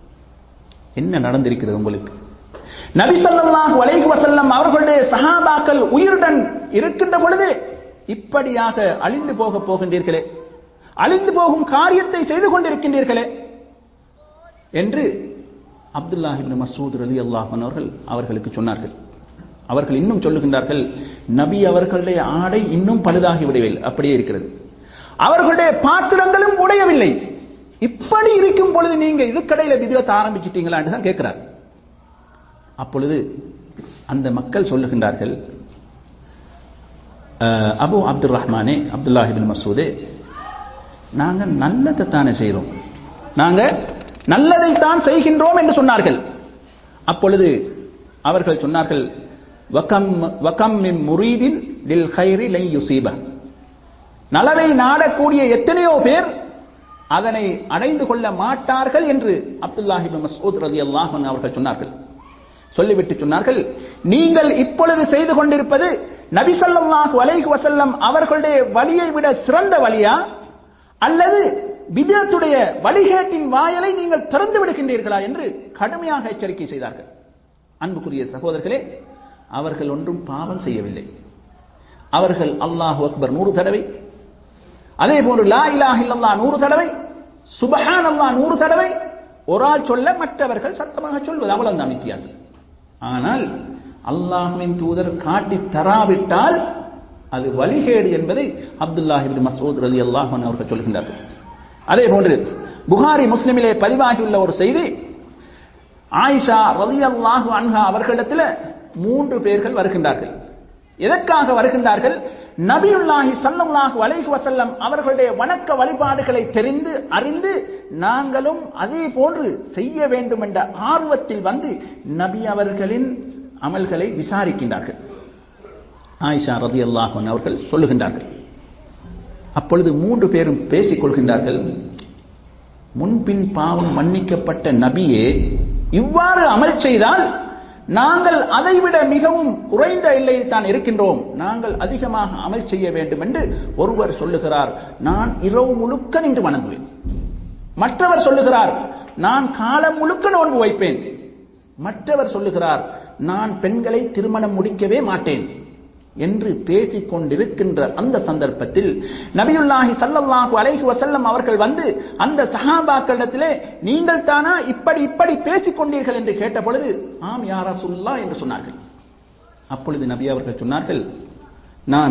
என்ன நடந்திருக்கிறது உங்களுக்கு நபி ஸல்லல்லாஹு அலைஹி வஸல்லம் அவர்களுடைய சஹாபாக்கள் உயிருடன் இருக்கின்ற பொழுது இப்படியாக அழிந்து போக போகின்றீர்களே அழிந்து போகும் காரியத்தை செய்து கொண்டிருக்கின்றீர்களே என்று அப்துல்லாஹிபின் மசூத் ரலி அல்லாஹன் அவர்கள் அவர்களுக்கு சொன்னார்கள் அவர்கள் இன்னும் சொல்லுகின்றார்கள் நபி அவர்களுடைய ஆடை இன்னும் பழுதாகி விடவில்லை அப்படியே இருக்கிறது அவர்களுடைய பாத்திரங்களும் உடையவில்லை இப்படி இருக்கும் பொழுது நீங்க இதுக்கடையில விதத்தை ஆரம்பிச்சிட்டீங்களா தான் கேட்கிறார் அப்பொழுது அந்த மக்கள் சொல்லுகின்றார்கள் அபு அப்துல் ரஹ்மானே அப்துல்லாஹிபின் மசூதே நாங்க நல்லதை தானே செய்கிறோம் நாங்க நல்லதைத்தான் செய்கின்றோம் என்று சொன்னார்கள் அப்பொழுது அவர்கள் சொன்னார்கள் வகம் வகம் மின் முரீதின் லில் ஹைரி லை யுசீப நலவை நாடக்கூடிய எத்தனையோ பேர் அதனை அடைந்து கொள்ள மாட்டார்கள் என்று அப்துல்லாஹிபின் மசூத் ரதி அல்லாஹன் அவர்கள் சொன்னார்கள் சொல்லிவிட்டு சொன்னார்கள் நீங்கள் இப்பொழுது செய்து கொண்டிருப்பது நபிசல்லாஹு அலைஹி வசல்லம் அவர்களுடைய வழியை விட சிறந்த வழியா அல்லது விதத்துடைய வழிகேட்டின் வாயலை நீங்கள் திறந்து விடுகின்றீர்களா என்று கடுமையாக எச்சரிக்கை செய்தார்கள் அன்புக்குரிய சகோதரர்களே அவர்கள் ஒன்றும் பாவம் செய்யவில்லை அவர்கள் அல்லாஹு அக்பர் நூறு தடவை அதே போன்று லா இலாஹ் இல்லல்லா நூறு தடவை சுபஹான் அல்லா நூறு தடவை ஒரு ஆள் சொல்ல மற்றவர்கள் சத்தமாக சொல்வது அவ்வளவுதான் வித்தியாசம் ஆனால் அல்லாஹுவின் தூதர் காட்டி தராவிட்டால் அது வழிகேடு என்பதை அப்துல்லாஹிபின் மசூத் ரலி அல்லாஹன் அவர்கள் சொல்கின்றார்கள் அதே போன்று புகாரி முஸ்லிமிலே பதிவாகியுள்ள ஒரு செய்தி ஆயிஷா ரலி அல்லாஹு அன்ஹா அவர்களிடத்தில் மூன்று பேர்கள் வருகின்றார்கள் எதற்காக வருகின்றார்கள் நபியுல்லாஹி சல்லல்லாஹு அலைஹி வசல்லம் அவர்களுடைய வணக்க வழிபாடுகளை தெரிந்து அறிந்து நாங்களும் அதே போன்று செய்ய வேண்டும் என்ற ஆர்வத்தில் வந்து நபி அவர்களின் அமல்களை விசாரிக்கின்றார்கள் ஆயிஷா ரதி அல்லாஹன் அவர்கள் சொல்லுகின்றார்கள் அப்பொழுது மூன்று பேரும் பேசிக் கொள்கின்றார்கள் முன்பின் பாவம் மன்னிக்கப்பட்ட நபியே இவ்வாறு அமல் செய்தால் நாங்கள் அதைவிட மிகவும் குறைந்த எல்லையில் தான் இருக்கின்றோம் நாங்கள் அதிகமாக அமல் செய்ய வேண்டும் என்று ஒருவர் சொல்லுகிறார் நான் இரவு முழுக்க நின்று வணங்குவேன் மற்றவர் சொல்லுகிறார் நான் காலம் முழுக்க நோன்பு வைப்பேன் மற்றவர் சொல்லுகிறார் நான் பெண்களை திருமணம் முடிக்கவே மாட்டேன் என்று பேசிக் கொண்டிருக்கின்ற அந்த சந்தர்ப்பத்தில் நபியுல்லாஹி சல்லல்லாஹு அலைஹி வசல்லம் அவர்கள் வந்து அந்த சஹாபாக்களிடத்திலே நீங்கள் தானா இப்படி இப்படி பேசிக் கொண்டீர்கள் என்று கேட்ட பொழுது ஆம் யாரா சொல்லா என்று சொன்னார்கள் அப்பொழுது நபி அவர்கள் சொன்னார்கள் நான்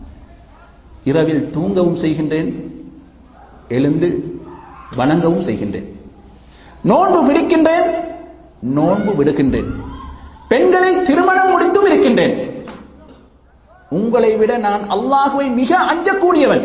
இரவில் தூங்கவும் செய்கின்றேன் எழுந்து வணங்கவும் செய்கின்றேன் நோன்பு பிடிக்கின்றேன் நோன்பு விடுகின்றேன் பெண்களை திருமணம் முடித்தும் இருக்கின்றேன் உங்களை விட நான் அல்லாஹுவை மிக அஞ்சக்கூடியவன்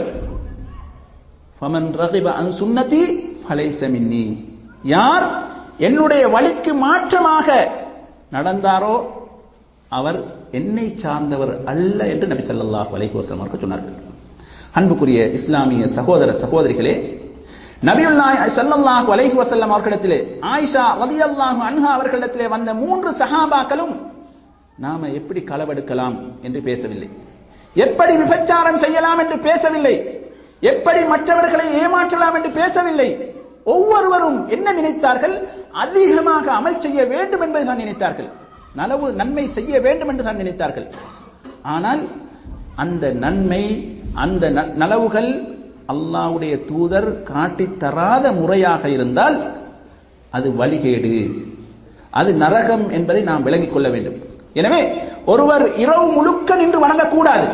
ஃபமன் ரகிப அன் சுன்னதி ஃபலைஸ மின்னி யார் என்னுடைய வழிக்கு மாற்றமாக நடந்தாரோ அவர் என்னை சார்ந்தவர் அல்ல என்று நபி ஸல்லல்லாஹு அலைஹி வஸல்லம் அவர்கள் சொன்னார்கள் அன்புக்குரிய இஸ்லாமிய சகோதர சகோதரிகளே நபியுல்லாஹ் ஸல்லல்லாஹு அலைஹி வஸல்லம் அவர்களிடத்திலே ஆயிஷா ரலியல்லாஹு அன்ஹா அவர்களிடத்திலே வந்த மூன்று சஹாபாக்களும் நாம எப்படி களவெடுக்கலாம் என்று பேசவில்லை எப்படி விபச்சாரம் செய்யலாம் என்று பேசவில்லை எப்படி மற்றவர்களை ஏமாற்றலாம் என்று பேசவில்லை ஒவ்வொருவரும் என்ன நினைத்தார்கள் அதிகமாக அமல் செய்ய வேண்டும் என்பதை தான் நினைத்தார்கள் நலவு நன்மை செய்ய வேண்டும் என்று தான் நினைத்தார்கள் ஆனால் அந்த நன்மை அந்த ந- நலவுகள் அல்லாஹ்வுடைய தூதர் காட்டித் தராத முறையாக இருந்தால் அது வழிகேடு அது நரகம் என்பதை நாம் விளங்கிக் கொள்ள வேண்டும் எனவே ஒருவர் இரவு முழுக்க நின்று வணங்கக்கூடாது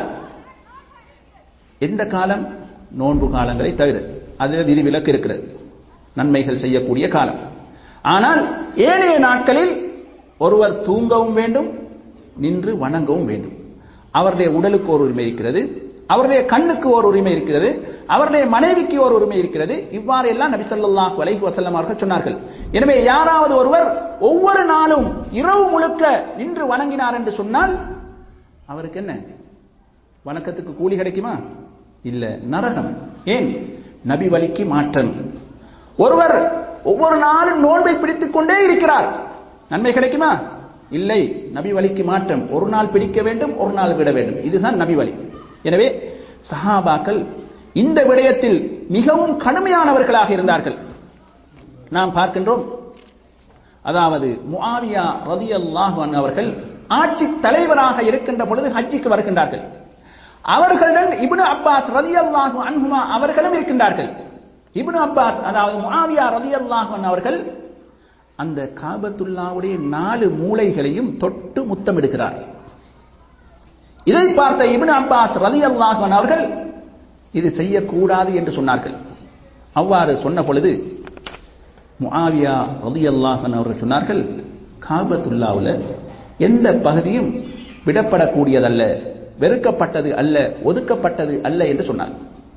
எந்த காலம் நோன்பு காலங்களை தவிர அது விதிவிலக்கு இருக்கிறது நன்மைகள் செய்யக்கூடிய காலம் ஆனால் ஏனைய நாட்களில் ஒருவர் தூங்கவும் வேண்டும் நின்று வணங்கவும் வேண்டும் அவருடைய உடலுக்கு ஒரு உரிமை இருக்கிறது அவருடைய கண்ணுக்கு ஒரு உரிமை இருக்கிறது அவருடைய மனைவிக்கு ஒரு உரிமை இருக்கிறது இவ்வாறு எல்லாம் நபி ஸல்லல்லாஹு அலைஹி வஸல்லம் அவர்கள் சொன்னார்கள் எனவே யாராவது ஒருவர் ஒவ்வொரு நாளும் இரவு முழுக்க நின்று வணங்கினார் என்று சொன்னால் அவருக்கு என்ன வணக்கத்துக்கு கூலி கிடைக்குமா இல்ல நரகம் ஏன் நபி வழிக்கு மாற்றம் ஒருவர் ஒவ்வொரு நாளும் நோன்பை பிடித்துக் கொண்டே இருக்கிறார் நன்மை கிடைக்குமா இல்லை நபி வழிக்கு மாற்றம் ஒரு நாள் பிடிக்க வேண்டும் ஒரு நாள் விட வேண்டும் இதுதான் நபி வழி எனவே சஹாபாக்கள் இந்த விடயத்தில் மிகவும் கடுமையானவர்களாக இருந்தார்கள் நாம் பார்க்கின்றோம் அதாவது முஆவியா ரலியல்லாஹு அன்ஹு அவர்கள் ஆட்சி தலைவராக இருக்கின்ற பொழுது ஹஜ்ஜிக்கு வருகின்றார்கள் அவர்களுடன் இப்னு அப்பாஸ் ரலியல்லாஹு அன்ஹுமா அவர்களும் இருக்கின்றார்கள் இப்னு அப்பாஸ் அதாவது முஆவியா ரலியல்லாஹு அன்ஹு அவர்கள் அந்த காபத்துல்லாவுடைய நாலு மூலைகளையும் தொட்டு முத்தமிடுகிறார் இதை பார்த்த இப்னு அப்பாஸ் ரலியல்லாஹு அன்ஹு அவர்கள் இது செய்யக்கூடாது என்று சொன்னார்கள் அவ்வாறு சொன்ன பொழுது முஆவியா ரலியல்லாஹு அன்ஹு அவர்கள் சொன்னார்கள் காபத்துல்லாவுல எந்த பகுதியும் விடப்படக்கூடியதல்ல வெறுக்கப்பட்டது அல்ல ஒதுக்கப்பட்டது அல்ல என்று சொன்னார்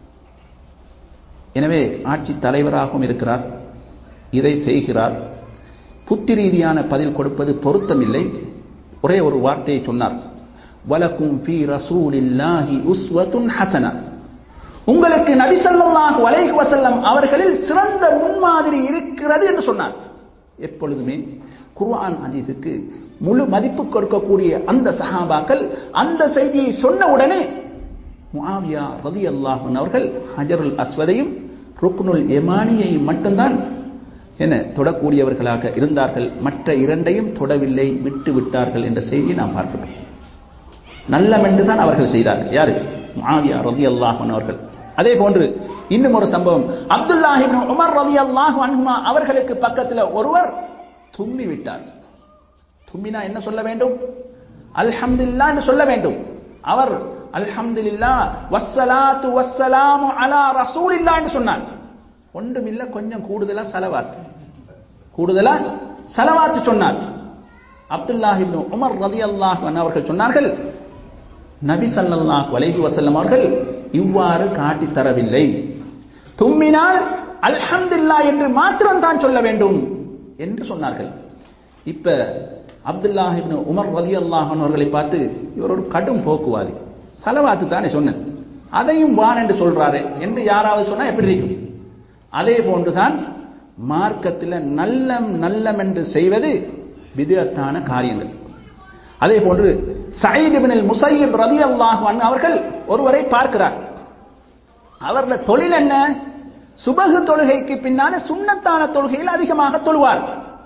எனவே ஆட்சி தலைவராகவும் இருக்கிறார் இதை செய்கிறார் புத்தி ரீதியான பதில் கொடுப்பது பொருத்தமில்லை ஒரே ஒரு வார்த்தையை சொன்னார் வலக்கும் ஃபீ ரசூலில்லாஹி உஸ்வத்துன் ஹசனா உங்களுக்கு நபி ஸல்லல்லாஹு அலைஹி வஸல்லம் அவர்களில் சிறந்த முன்மாதிரி இருக்கிறது என்று சொன்னார் எப்பொழுதுமே குர்ஆன் ஹதீஸுக்கு முழு மதிப்பு கொடுக்கக்கூடிய அந்த சஹாபாக்கள் அந்த செய்தியை சொன்ன உடனே முஆவியா ரலியல்லாஹு அன்ஹு அவர்கள் ஹஜருல் அஸ்வதையும் ருக்னுல் யமானியை மட்டும்தான் என்ன தொடக்கூடியவர்களாக இருந்தார்கள் மற்ற இரண்டையும் தொடவில்லை விட்டு விட்டார்கள் என்ற செய்தியை நாம் பார்க்கிறோம் நல்லம் என்றுதான் அவர்கள் செய்தார்கள் யாரு முஆவியா ரலியல்லாஹு அன்ஹு அவர்கள் அதே போன்று இன்னும் ஒரு சம்பவம் அப்துல்லாஹ் இப்னு உமர் ரலியல்லாஹு அன்ஹுமா அவர்களுக்கு பக்கத்தில் ஒருவர் தும்மி விட்டார் தும்மினா என்ன சொல்ல வேண்டும் அல்ஹம்துலில்லாஹ் என்று சொல்ல வேண்டும் அவர் அல்ஹம்துலில்லாஹ் வஸ்ஸலாத்து வஸ்ஸலாமு அலா ரசூலில்லாஹ் என்று சொன்னார் ஒன்றுமில்ல கொஞ்சம் கூடுதலா செலவாத்து கூடுதலா செலவாத்து சொன்னார் அப்துல்லாஹ் இப்னு உமர் ரலியல்லாஹு அன்ஹு அவர்கள் சொன்னார்கள் நபி ஸல்லல்லாஹு அலைஹி வஸல்லம் அவர்கள் இவ்வாறு காட்டித் தரவில்லை தும்மினால் அல்ஹம்துலில்லாஹ் என்று மாத்திரம் தான் சொல்ல வேண்டும் என்று சொன்னார்கள் இப்ப அப்துல்லாஹ் இப்னு உமர் ரலியல்லாஹு அன்ஹு அவர்களை பார்த்து இவர் ஒரு கடும் போக்குவாதி சலவாத்து தானே சொன்னேன் அதையும் வான் என்று சொல்றாரு என்று யாராவது சொன்னா எப்படி இருக்கும் அதே போன்றுதான் மார்க்கத்தில் நல்லம் நல்லம் என்று செய்வது விதத்தான காரியங்கள் அதே போன்று சயீத் இப்னுல் முஸையிப் ரலியல்லாஹு அன்ஹு அவர்கள் ஒருவரை பார்க்கிறார் அவருடைய தொழில் என்ன சுபகு தொழுகைக்கு பின்னால சுண்ணத்தான தொழுகையில் அதிகமாக தொழுவார்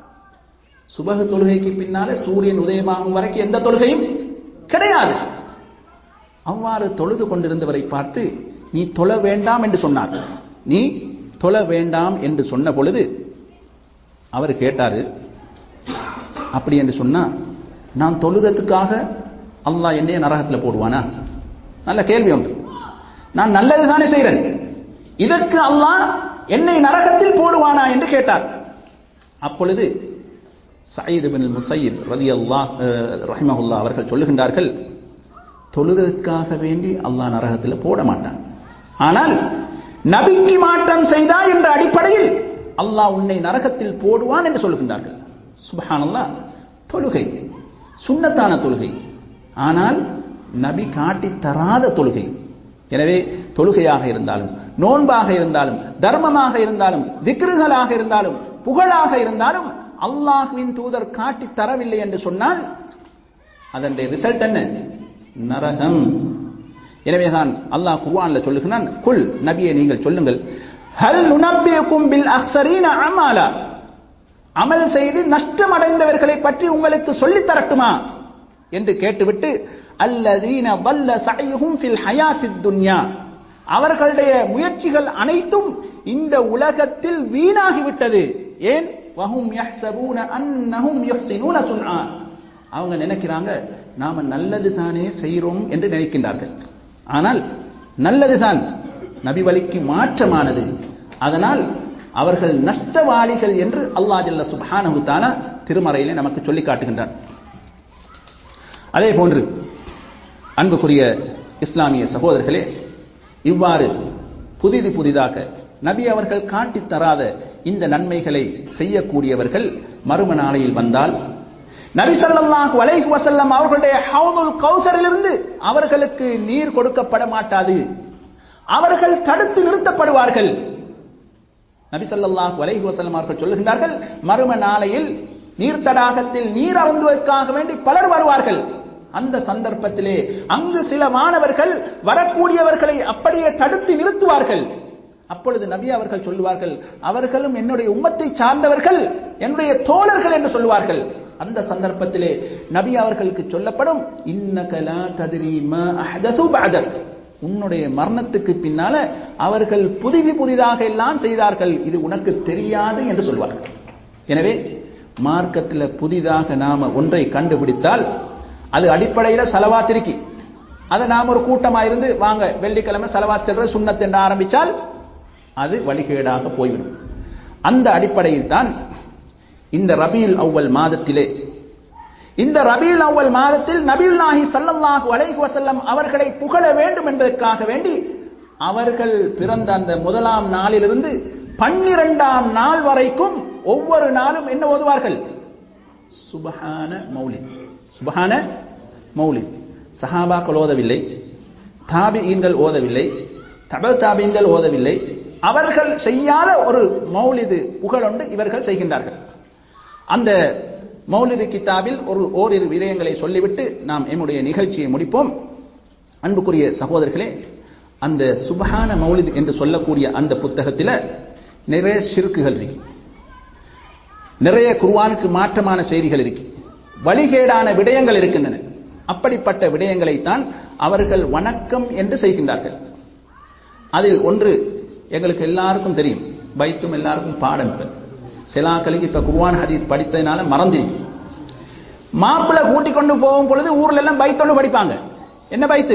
சுபகு தொழுகைக்கு பின்னால சூரியன் உதயமாகும் வரைக்கும் எந்த தொழுகையும் கிடையாது அவ்வாறு தொழுது கொண்டிருந்தவரை பார்த்து நீ தொழ வேண்டாம் என்று சொன்னார் நீ தொழ வேண்டாம் என்று சொன்ன பொழுது அவர் கேட்டாரு அப்படி என்று சொன்னா நான் தொழுதத்துக்காக அல்லாஹ் என்னைய நரகத்தில் போடுவானா நல்ல கேள்வி ஒன்று நான் நல்லது தானே செய்கிறேன் இதற்கு அல்லாஹ் என்னை நரகத்தில் போடுவானா என்று கேட்டார் அப்பொழுது சயீத் பின் முசையீப் ரலியல்லாஹ் ரஹிமஹுல்லா அவர்கள் சொல்லுகின்றார்கள் தொழுதற்காக வேண்டி அல்லாஹ் நரகத்தில் போட மாட்டான் ஆனால் நபிக்கு மாற்றம் செய்தாய் என்ற அடிப்படையில் அல்லாஹ் உன்னை நரகத்தில் போடுவான் என்று சொல்லுகின்றார்கள் சுபஹானல்லாஹ் தொழுகை சுண்ணத்தான தொழுகை ஆனால் நபி காட்டி தராத தொழுகை எனவே தொழுகையாக இருந்தாலும் நோன்பாக இருந்தாலும் தர்மமாக இருந்தாலும் திக்ருகளாக இருந்தாலும் புகழாக இருந்தாலும் அல்லாஹ்வின் தூதர் காட்டி தரவில்லை என்று சொன்னால் அதனுடைய ரிசல்ட் என்ன நரகம் எனவேதான் அல்லாஹ் குர்ஆன்ல சொல்லுகிறான் குல் நபியை நீங்கள் சொல்லுங்கள் ஹல் நுனப்பியக்கும் பில் அக்ஸரீன அமாலா அமல் செய்து நஷ்டம் அடைந்தவர்களை பற்றி உங்களுக்கு சொல்லித் தரட்டுமா என்று கேட்டுவிட்டு அல்லதீன வல்ல சையுகும் ஃபில் ஹயாத்தித் துன்யா அவர்களுடைய முயற்சிகள் அனைத்தும் இந்த உலகத்தில் வீணாகிவிட்டது ஏன் வஹும் யஹ்சபூன அன்னஹும் யுஹ்சினூன சுன்ஆ அவங்க நினைக்கிறாங்க நாம நல்லது தானே செய்கிறோம் என்று நினைக்கின்றார்கள் ஆனால் நல்லதுதான் நபி வழிக்கு மாற்றமானது அதனால் அவர்கள் நஷ்டவாளிகள் என்று அல்லாஹ் ஜல்ல சுப்ஹானஹு தஆலா திருமறையிலே நமக்கு சொல்லி காட்டுகின்றார் அதே போன்று அன்புக்குரிய இஸ்லாமிய சகோதரர்களே இவ்வாறு புதிது புதிதாக நபி அவர்கள் காட்டித் தராத இந்த நன்மைகளை செய்யக்கூடியவர்கள் மறும நாளையில் வந்தால் நபி ஸல்லல்லாஹு அலைஹி வஸல்லம் அவர்களுடைய ஹவுதுல் கௌசரிலிருந்து அவர்களுக்கு நீர் கொடுக்கப்பட மாட்டாது அவர்கள் தடுத்து நிறுத்தப்படுவார்கள் நபி ஸல்லல்லாஹு அலைஹி வஸல்லம் அவர்கள் சொல்லுகின்றார்கள் மறும நாளையில் நீர் தடாகத்தில் நீர் அருந்துவதற்காக வேண்டி பலர் வருவார்கள் அந்த சந்தர்ப்பத்திலே அங்கு சில மாணவர்கள் வரக்கூடியவர்களை அப்படியே தடுத்து நிறுத்துவார்கள் அப்பொழுது நபி அவர்கள் சொல்லுவார்கள் அவர்களும் என்னுடைய உம்மத்தை சார்ந்தவர்கள் என்னுடைய தோழர்கள் என்று சொல்லுவார்கள் அந்த சந்தர்ப்பத்திலே நபி அவர்களுக்கு சொல்லப்படும் இன்னகலா ததிரீமா அஹதசு பஅதக் உன்னுடைய மரணத்துக்கு பின்னால அவர்கள் புதிது புதிதாக எல்லாம் செய்தார்கள் இது உனக்கு தெரியாது என்று சொல்வார்கள் எனவே மார்க்கத்தில் புதிதாக நாம ஒன்றை கண்டுபிடித்தால் அது அடிப்படையில செலவாத் இருக்கி அதை நாம் ஒரு கூட்டமா இருந்து வாங்க வெள்ளிக்கிழமை செலவாத் செல்ற சுண்ணத் என்று ஆரம்பிச்சால் அது வழிகேடாக போய்விடும் அந்த அடிப்படையில் தான் இந்த ரபியுல் அவ்வல் மாதத்திலே இந்த ரபியுல் அவ்வல் மாதத்தில் நபியுல் நாஹி ஸல்லல்லாஹு அலைஹி வஸல்லம் அவர்களை புகழ வேண்டும் என்பதற்காக வேண்டி அவர்கள் பிறந்த அந்த முதலாம் நாளிலிருந்து பன்னிரண்டாம் நாள் வரைக்கும் ஒவ்வொரு நாளும் என்ன ஓதுவார்கள் சுபஹான மௌலித் சுபஹான மௌலித் சஹாபாக்கள் ஓதவில்லை தாபிஈன்கள் ஓதவில்லை தப தாபீன்கள் ஓதவில்லை அவர்கள் செய்யாத ஒரு மௌலிது புகழொண்டு இவர்கள் செய்கின்றார்கள் அந்த மௌலிது கிதாபில் ஒரு ஓரிரு விடயங்களை சொல்லிவிட்டு நாம் எம்முடைய நிகழ்ச்சியை முடிப்போம் அன்புக்குரிய சகோதரர்களே அந்த சுபஹான மௌலித் என்று சொல்லக்கூடிய அந்த புத்தகத்தில் நிறைய சிறுக்குகள் இருக்கு நிறைய குர்ஆனுக்கு மாற்றமான செய்திகள் இருக்கு வழிகேடான விடயங்கள் இருக்கின்றன அப்படிப்பட்ட விடயங்களைத்தான் அவர்கள் வணக்கம் என்று செய்கின்றார்கள் அதில் ஒன்று எங்களுக்கு எல்லாருக்கும் தெரியும் பைத்தும் எல்லாருக்கும் பாடம் இப்ப சிலாக்களுக்கு இப்ப குர்ஆன் ஹதீஸ் படித்ததுனால மறந்து மாப்பிள்ளை கூட்டிக் கொண்டு போகும் பொழுது ஊர்ல எல்லாம் பைத்தொண்டு படிப்பாங்க என்ன பைத்து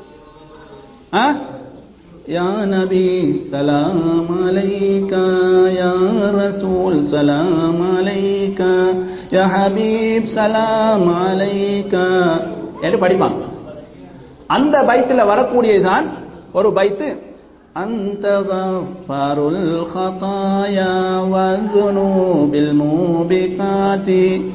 ஆ யா நபி சலாம் அலைக்கா யா ரசூல் சலாம் அலைக்கா யா ஹபீப் சலாம் அலைக்கா என்று படிப்பாங்க அந்த பைத்துல வரக்கூடியதுதான் ஒரு பைத்து أنت غفار الخطايا والذنوب الموبقات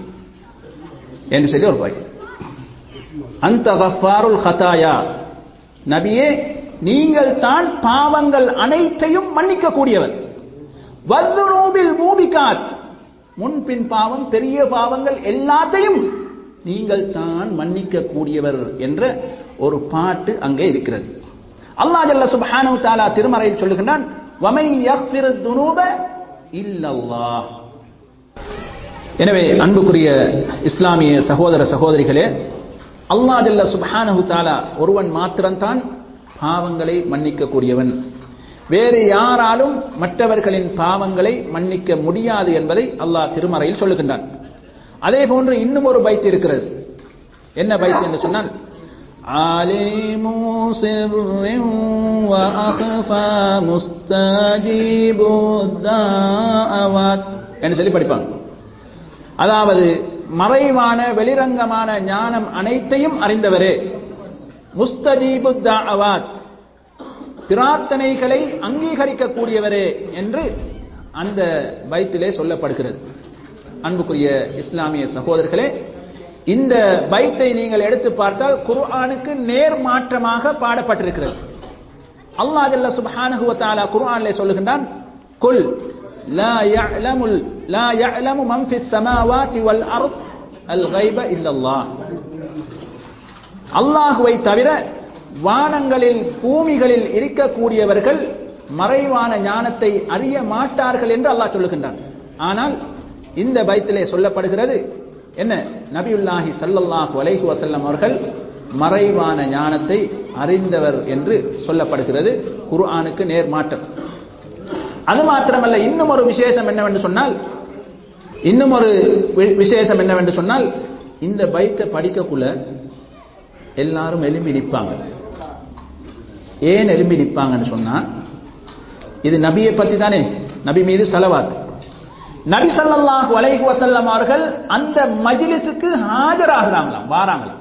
என்று சொல்லி ஒரு பாய் அந்த கஃபாருல் ஹதாயா நபியே நீங்கள் தான் பாவங்கள் அனைத்தையும் மன்னிக்க கூடியவர் வத்துனூபில் மூபிகாத் முன்பின் பாவம் பெரிய பாவங்கள் எல்லாத்தையும் நீங்கள் தான் மன்னிக்க கூடியவர் என்ற ஒரு பாட்டு அங்கே இருக்கிறது அல்லாஹ் ஜல்ல சுப்ஹானஹு தஆலா திருமறையில் சொல்லுகின்றான் வமை யக்ஃபிரு துனூப இல்லல்லாஹ் எனவே அன்புக்குரிய இஸ்லாமிய சகோதர சகோதரிகளே அல்லாஹ் ஜல்ல சுப்ஹானஹு தஆலா ஒருவன் மாத்திரம்தான் பாவங்களை மன்னிக்க கூடியவன் வேறு யாராலும் மற்றவர்களின் பாவங்களை மன்னிக்க முடியாது என்பதை அல்லாஹ் திருமறையில் சொல்லுகின்றான் அதே போன்று இன்னும் ஒரு பைத்து இருக்கிறது என்ன பைத்து என்று சொன்னால் عالم سر وأخفى مستجيب الدعوات என்று சொல்லி படிப்பாங்க அதாவது மறைவான வெளிரங்கமான ஞானம் அனைத்தையும் அறிந்தவரே முஸ்தஜீபு தாவாத் பிரார்த்தனைகளை அங்கீகரிக்கக்கூடியவரே என்று அந்த பைத்திலே சொல்லப்படுகிறது அன்புக்குரிய இஸ்லாமிய சகோதரர்களே இந்த பைத்தை நீங்கள் எடுத்து பார்த்தால் குர்ஆனுக்கு நேர் மாற்றமாக பாடப்பட்டிருக்கிறது அல்லாஹ் ஜல்ல சுப்ஹானஹு வ தஆலா குர்ஆனிலே சொல்லுகின்றான் குல் லா யஅலமுல் லா யஅலமு மன் ஃபிஸ் ஸமாவாதி வல் அர்த் அல் கைப இல்லல்லாஹ் அல்லாஹுவை தவிர வானங்களில் பூமிகளில் இருக்கக்கூடியவர்கள் மறைவான ஞானத்தை அறிய மாட்டார்கள் என்று அல்லாஹ் சொல்லுகின்றான் ஆனால் இந்த பைத்திலே சொல்லப்படுகிறது என்ன நபியுல்லாஹி ஸல்லல்லாஹு அலைஹி வஸல்லம் அவர்கள் மறைவான ஞானத்தை அறிந்தவர் என்று சொல்லப்படுகிறது குர்ஆனுக்கு நேர் மாற்றம் அது மாத்திரமல்ல இன்னும் ஒரு விசேஷம் என்னவென்று சொன்னால் இன்னும் ஒரு வி- விசேஷம் என்னவென்று சொன்னால் இந்த பைத்தை படிக்கக்குள்ள எல்லாரும் எலும்பி நிற்பாங்க ஏன் எலும்பி நிற்பாங்கன்னு சொன்னா இது நபியை பத்தி தானே நபி மீது சலவாத் நபி ஸல்லல்லாஹு அலைஹி வஸல்லம் அவர்கள் அந்த மஜ்லிஸுக்கு ஆஜராகிறாங்களாம் வாராங்களாம்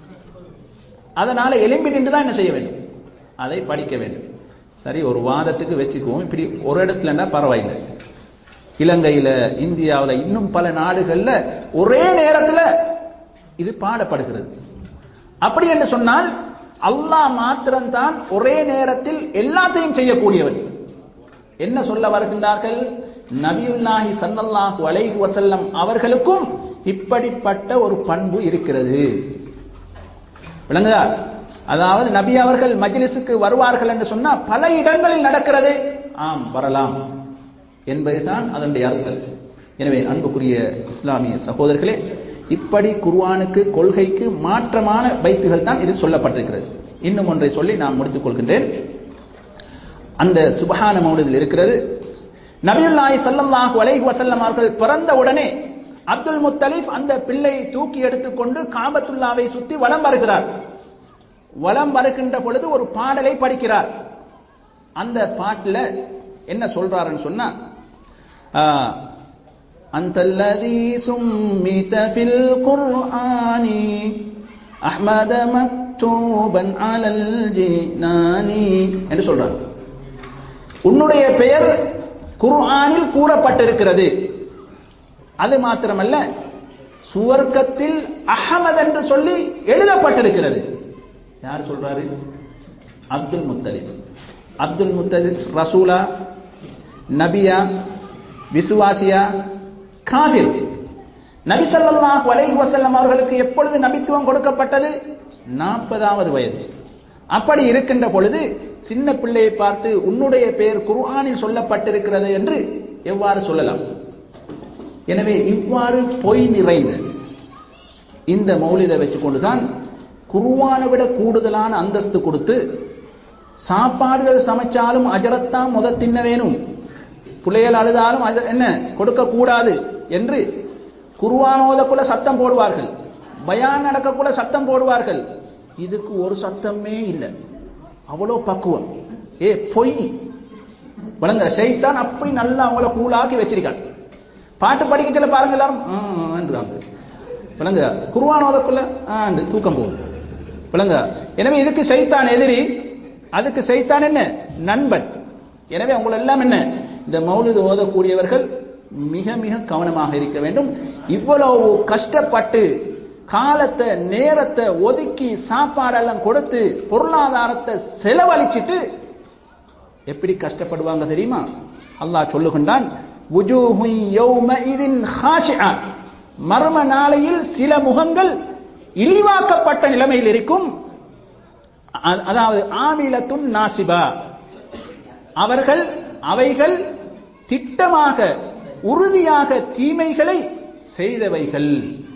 அதனால எலும்பி நின்று தான் என்ன செய்ய வேண்டும் அதை படிக்க வேண்டும் சரி ஒரு வாதத்துக்கு வச்சுக்குவோம் இப்படி ஒரு இடத்துலன்னா பரவாயில்லை இலங்கையில இந்தியாவுல இன்னும் பல நாடுகள்ல ஒரே நேரத்துல இது பாடப்படுகிறது அப்படி என்று சொன்னால் அல்லாஹ் மாத்திரம்தான் ஒரே நேரத்தில் எல்லாத்தையும் செய்யக்கூடியவன் என்ன சொல்ல வருகின்றார்கள் நபியுல்லாஹி ஸல்லல்லாஹு அலைஹி வஸல்லம் அவர்களுக்கும் இப்படிப்பட்ட ஒரு பண்பு இருக்கிறது விளங்குதா அதாவது நபி அவர்கள் மஜ்லிஸுக்கு வருவார்கள் என்று சொன்னா பல இடங்களில் நடக்கிறது ஆம் வரலாம் என்பதுதான் அதனுடைய அர்த்தம் எனவே அன்புக்குரிய இஸ்லாமிய சகோதரர்களே இப்படி குர்ஆனுக்கு கொள்கைக்கு மாற்றமான பைத்துகள் தான் இதில் சொல்லப்பட்டிருக்கிறது இன்னும் ஒன்றை சொல்லி நான் முடித்துக் கொள்கின்றேன் அந்த சுபஹான மௌலிதில் இருக்கிறது நபியுல்லாஹி ஸல்லல்லாஹு அலைஹி வஸல்லம் அவர்கள் பிறந்த உடனே அப்துல் முத்தலிப் அந்த பிள்ளையை தூக்கி எடுத்துக்கொண்டு காபத்துல்லாவை சுத்தி வலம் வருகிறார் வலம் வருகின்ற பொழுது ஒரு பாடலை படிக்கிறார் அந்த பாட்டுல என்ன சொல்றாருன்னு சொன்னா ஆ, أنت الذي سميت في القرآن أحمد مكتوبا على الجنان என்று சொல்றார் உன்னுடைய பெயர் குர்ஆனில் கூறப்பட்டிருக்கிறது அது மாத்திரமல்ல சுவர்க்கத்தில் அஹமத் என்று சொல்லி எழுதப்பட்டிருக்கிறது யார் சொல்றாரு அப்துல் முத்தலிப் அப்துல் முத்தலிப் ரசூலா நபியா விசுவாசியா காபிர் நபி ஸல்லல்லாஹு அலைஹி வஸல்லம் அவர்களுக்கு எப்பொழுது நபித்துவம் கொடுக்கப்பட்டது நாற்பதாவது வயது அப்படி இருக்கின்ற பொழுது சின்ன பிள்ளையை பார்த்து உன்னுடைய பெயர் குர்ஆனில் சொல்லப்பட்டிருக்கிறது என்று எவ்வாறு சொல்லலாம் எனவே இவ்வாறு பொய் நிறைந்த இந்த மௌலிதை வச்சுக்கொண்டுதான் குர்ஆனை விட கூடுதலான அந்தஸ்து கொடுத்து சாப்பாடுகள் சமைச்சாலும் அஜரத்தான் முத தின்ன வேணும் பிள்ளைகள் அழுதாலும் அது என்ன கொடுக்க கூடாது என்று குருவானோதக்குள்ள சத்தம் போடுவார்கள் பயான் நடக்கக்குள்ள சத்தம் போடுவார்கள் இதுக்கு ஒரு சத்தமே இல்லை அவ்வளோ பக்குவம் ஏ பொய் வழங்க ஷைத்தான் அப்படி நல்லா அவங்கள கூலாக்கி வச்சிருக்கான் பாட்டு படிக்கல பாருங்க எல்லாரும் ஆன்றாங்க விளங்க குருவான் ஓதக்குள்ள ஆண்டு தூக்கம் போகுது விளங்க எனவே இதுக்கு சைத்தான் எதிரி அதுக்கு சைத்தான் என்ன நண்பன் எனவே உங்களை எல்லாம் என்ன இந்த மௌலிது ஓதக்கூடியவர்கள் மிக மிக கவனமாக இருக்க வேண்டும் இவ்வளவு கஷ்டப்பட்டு காலத்தை நேரத்தை ஒதுக்கி சாப்பாடெல்லாம் கொடுத்து பொருளாதாரத்தை செலவழிச்சிட்டு எப்படி கஷ்டப்படுவாங்க தெரியுமா அல்லாஹ் சொல்லுகின்றான் "வுஜூஹு யௌமஇதின் ஹாஷிஆ." மர்ம நாளையில் சில முகங்கள் இழிவாக்கப்பட்ட நிலைமையில் இருக்கும் அ- அதாவது ஆமிலத்துன் நாசிபா அவர்கள் அவைகள் திட்டமாக உறுதியாக தீமைகளை செய்தவைகள்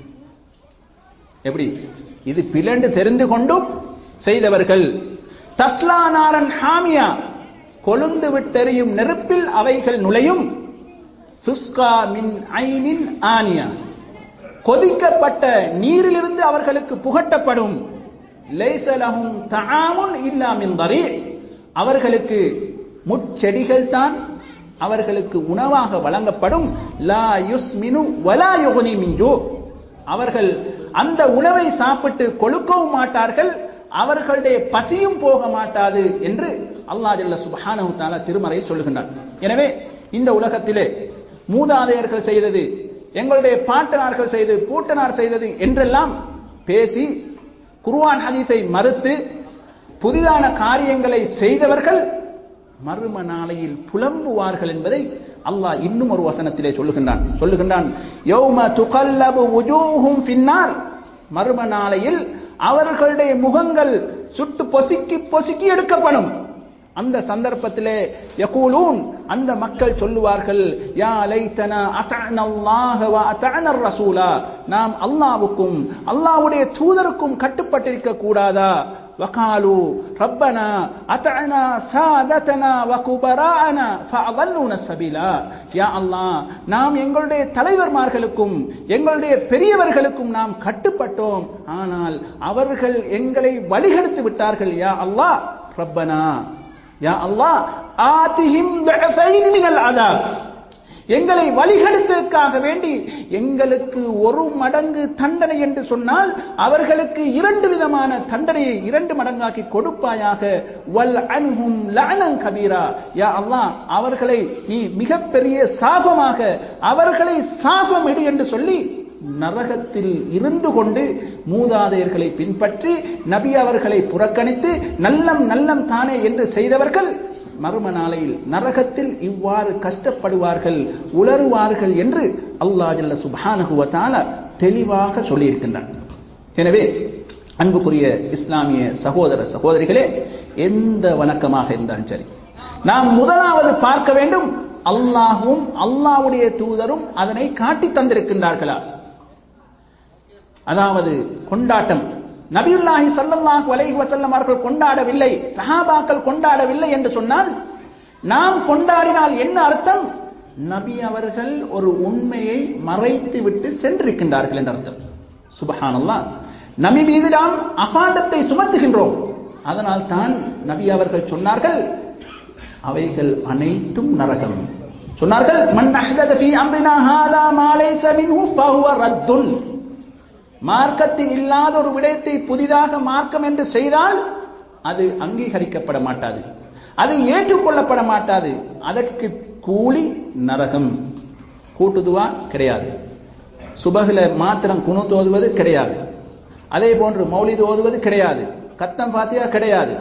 எப்படி இது பிளண்டு தெரிந்து கொண்டும் செய்தவர்கள் தஸ்லா நாரன் ஹாமியா கொழுந்து விட்டெறியும் நெருப்பில் அவைகள் நுழையும் சுஸ்கா மின் ஐனின் ஆனியா கொதிக்கப்பட்ட நீரிலிருந்து அவர்களுக்கு புகட்டப்படும் லைசலஹும் தஆமுன் இல்லா மின் தரீ அவர்களுக்கு முட்செடிகள் தான் அவர்களுக்கு உணவாக வழங்கப்படும் லா யுஸ்மினு வலா யுக்னி மின் ஜூ அவர்கள் அந்த உணவை சாப்பிட்டு கொழுக்கவும் மாட்டார்கள் அவர்களுடைய பசியும் போக மாட்டாது என்று அல்லாஹ் ஜல்ல சுப்ஹானஹு தஆலா திருமறையில் சொல்லுகின்றான் எனவே இந்த உலகத்திலே மூதாதையர்கள் செய்தது எங்களுடைய பாட்டனார்கள் செய்தது பூட்டனார் செய்தது என்றெல்லாம் பேசி குர்ஆன் ஹதீஸை மறுத்து புதிதான காரியங்களை செய்தவர்கள் மறும நாளையில் புலம்புவார்கள் என்பதை அல்லாஹ் இன்னும் ஒரு வசனத்திலே சொல்லுகின்றான் சொல்லுகின்றான் யௌம துகல்லபு வுஜூஹும் ஃபின்னார் மறும நாளையில் அவர்களுடைய முகங்கள் சுட்டு பொசுக்கி பொசுக்கி எடுக்கப்படும் அந்த சந்தர்ப்பத்திலே யகூலூன் அந்த மக்கள் சொல்லுவார்கள் யா லைத்தனா அத்தஅன அல்லாஹ வ அத்தஅன ரசூலா நாம் அல்லாஹ்வுக்கும் அல்லாஹ்வுடைய தூதருக்கும் கட்டுப்பட்டிருக்க கூடாதா وقالوا ربنا أطعنا سادتنا وكبراءنا فأضلونا السبيلا يا الله நாம் எங்களுடைய தலைவர்மார்களுக்கும் எங்களுடைய பெரியவர்களுக்கும் நாம் கட்டுப்பட்டோம் ஆனால் அவர்கள் எங்களை வழிகெடுத்து விட்டார்கள் யா அல்லாஹ் ரப்பனா யா அல்லாஹ் ஆதிஹிம் ضعفين من العذاب எங்களை வழிகெடுத்ததற்காக வேண்டி எங்களுக்கு ஒரு மடங்கு தண்டனை என்று சொன்னால் அவர்களுக்கு இரண்டு விதமான தண்டனையை இரண்டு மடங்காக்கி கொடுப்பாயாக வல் அன்ஹும் லஅனன் கபீரா யா அல்லாஹ் அவர்களை நீ மிகப்பெரிய சாபமாக அவர்களை சாபமிடு என்று சொல்லி நரகத்தில் இருந்து கொண்டு மூதாதையர்களை பின்பற்றி நபி அவர்களை புறக்கணித்து நல்லம் நல்லம் தானே என்று செய்தவர்கள் மறும நாளையில் நரகத்தில் இவ்வாறு கஷ்டப்படுவார்கள் உளறுவார்கள் என்று அல்லாஹ் ஜல்ல சுப்ஹானஹு வ தஆலா தெளிவாக சொல்லியிருக்கின்றான் எனவே அன்புக்குரிய இஸ்லாமிய சகோதர சகோதரிகளே எந்த வணக்கமாக இருந்தாலும் சரி நாம் முதலாவது பார்க்க வேண்டும் அல்லாஹும் அல்லாஹ்வுடைய தூதரும் அதனை காட்டி தந்திருக்கின்றார்களா அதாவது கொண்டாட்டம் நபியுல்லாஹி ஸல்லல்லாஹு அலைஹி வஸல்லம் அவர்கள் கொண்டாடவில்லை சஹாபாக்கள் கொண்டாடவில்லை என்று சொன்னால் நாம் கொண்டாடினால் என்ன அர்த்தம் நபி அவர்கள் ஒரு உண்மையை மறைத்து விட்டு சென்றிருக்கின்றார்கள் என்று அர்த்தம் சுபஹானல்லாஹ் நபி மீது நாம் அபாண்டத்தை சுமத்துகின்றோம் அதனால் தான் நபி அவர்கள் சொன்னார்கள் அவைகள் அனைத்தும் நரகம் சொன்னார்கள் மன் அஹ்தத ஃபீ அம்ரினா ஹாதா மா லைஸ மின்ஹு ஃபஹுவ ரத்துன் மார்க்கத்தில் இல்லாத ஒரு விடயத்தை புதிதாக மார்க்கம் என்று செய்தால் அது அங்கீகரிக்கப்பட மாட்டாது அது ஏற்றுக்கொள்ளப்பட மாட்டாது அதற்கு கூலி நரகம் கூட்டுதுவா கிடையாது சுபகில மாத்திரம் குணு ஓதுவது கிடையாது அதே போன்று மௌலிது ஓதுவது கிடையாது கத்தம் பாத்தியா கிடையாது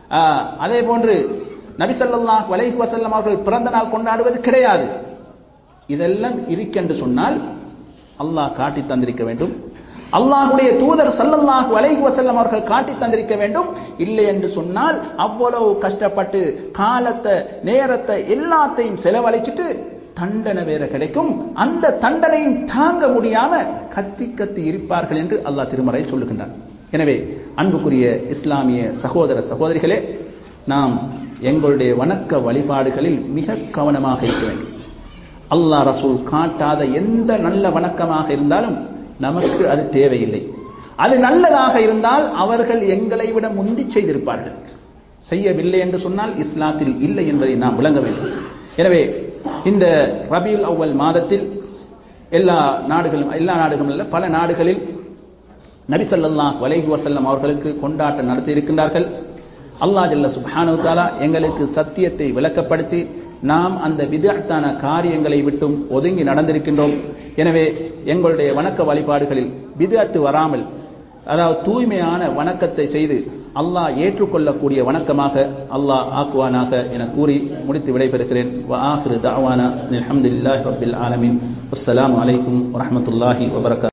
அதே போன்று நபிசல்லாஹ் வலைஹி வசல்லம் அவர்கள் பிறந்த நாள் கொண்டாடுவது கிடையாது இதெல்லாம் இருக்கென்று சொன்னால் அல்லாஹ் காட்டி தந்திருக்க வேண்டும் அல்லாஹுடைய தூதர் சல்லல்லாஹு அலைஹி வஸல்லம் அவர்கள் காட்டி தந்திருக்க வேண்டும் இல்லை என்று சொன்னால் அவ்வளவு கஷ்டப்பட்டு காலத்தை நேரத்தை எல்லாத்தையும் செலவழிச்சிட்டு தண்டனை வேற கிடைக்கும் அந்த தண்டனையும் தாங்க முடியாம கத்தி கத்தி இருப்பார்கள் என்று அல்லாஹ் திருமறை சொல்லுகின்றார் எனவே அன்புக்குரிய இஸ்லாமிய சகோதர சகோதரிகளே நாம் எங்களுடைய வணக்க வழிபாடுகளில் மிக கவனமாக இருக்க வேண்டும் அல்லாஹ் ரசூல் காட்டாத எந்த நல்ல வணக்கமாக இருந்தாலும் நமக்கு அது தேவையில்லை அது நல்லதாக இருந்தால் அவர்கள் எங்களை விட முந்தி செய்திருப்பார்கள் செய்யவில்லை என்று சொன்னால் இஸ்லாத்தில் இல்லை என்பதை நாம் விளங்க வேண்டும் எனவே இந்த ரபியுல் அவ்வல் மாதத்தில் எல்லா நாடுகளும் எல்லா நாடுகளும் இல்லை பல நாடுகளில் நபிசல்லாஹ் வலைஹி வசல்லம் அவர்களுக்கு கொண்டாட்டம் நடத்தி இருக்கின்றார்கள் அல்லா ஜல்ல சுபானு தாலா எங்களுக்கு சத்தியத்தை விளக்கப்படுத்தி நாம் அந்த விதத்தான காரியங்களை விட்டும் ஒதுங்கி நடந்திருக்கின்றோம் எனவே எங்களுடைய வணக்க வழிபாடுகளில் விதத்து வராமல் அதாவது தூய்மையான வணக்கத்தை செய்து அல்லாஹ் ஏற்றுக்கொள்ளக்கூடிய வணக்கமாக அல்லாஹ் ஆக்குவானாக என கூறி முடித்து விடைபெறுகிறேன் ஆஹிரு தாவானா அலமதுல்லாஹி ரபில் ஆலமின் அஸ்ஸலாமு அலைக்கும் வரமத்துல்லாஹி வபரகா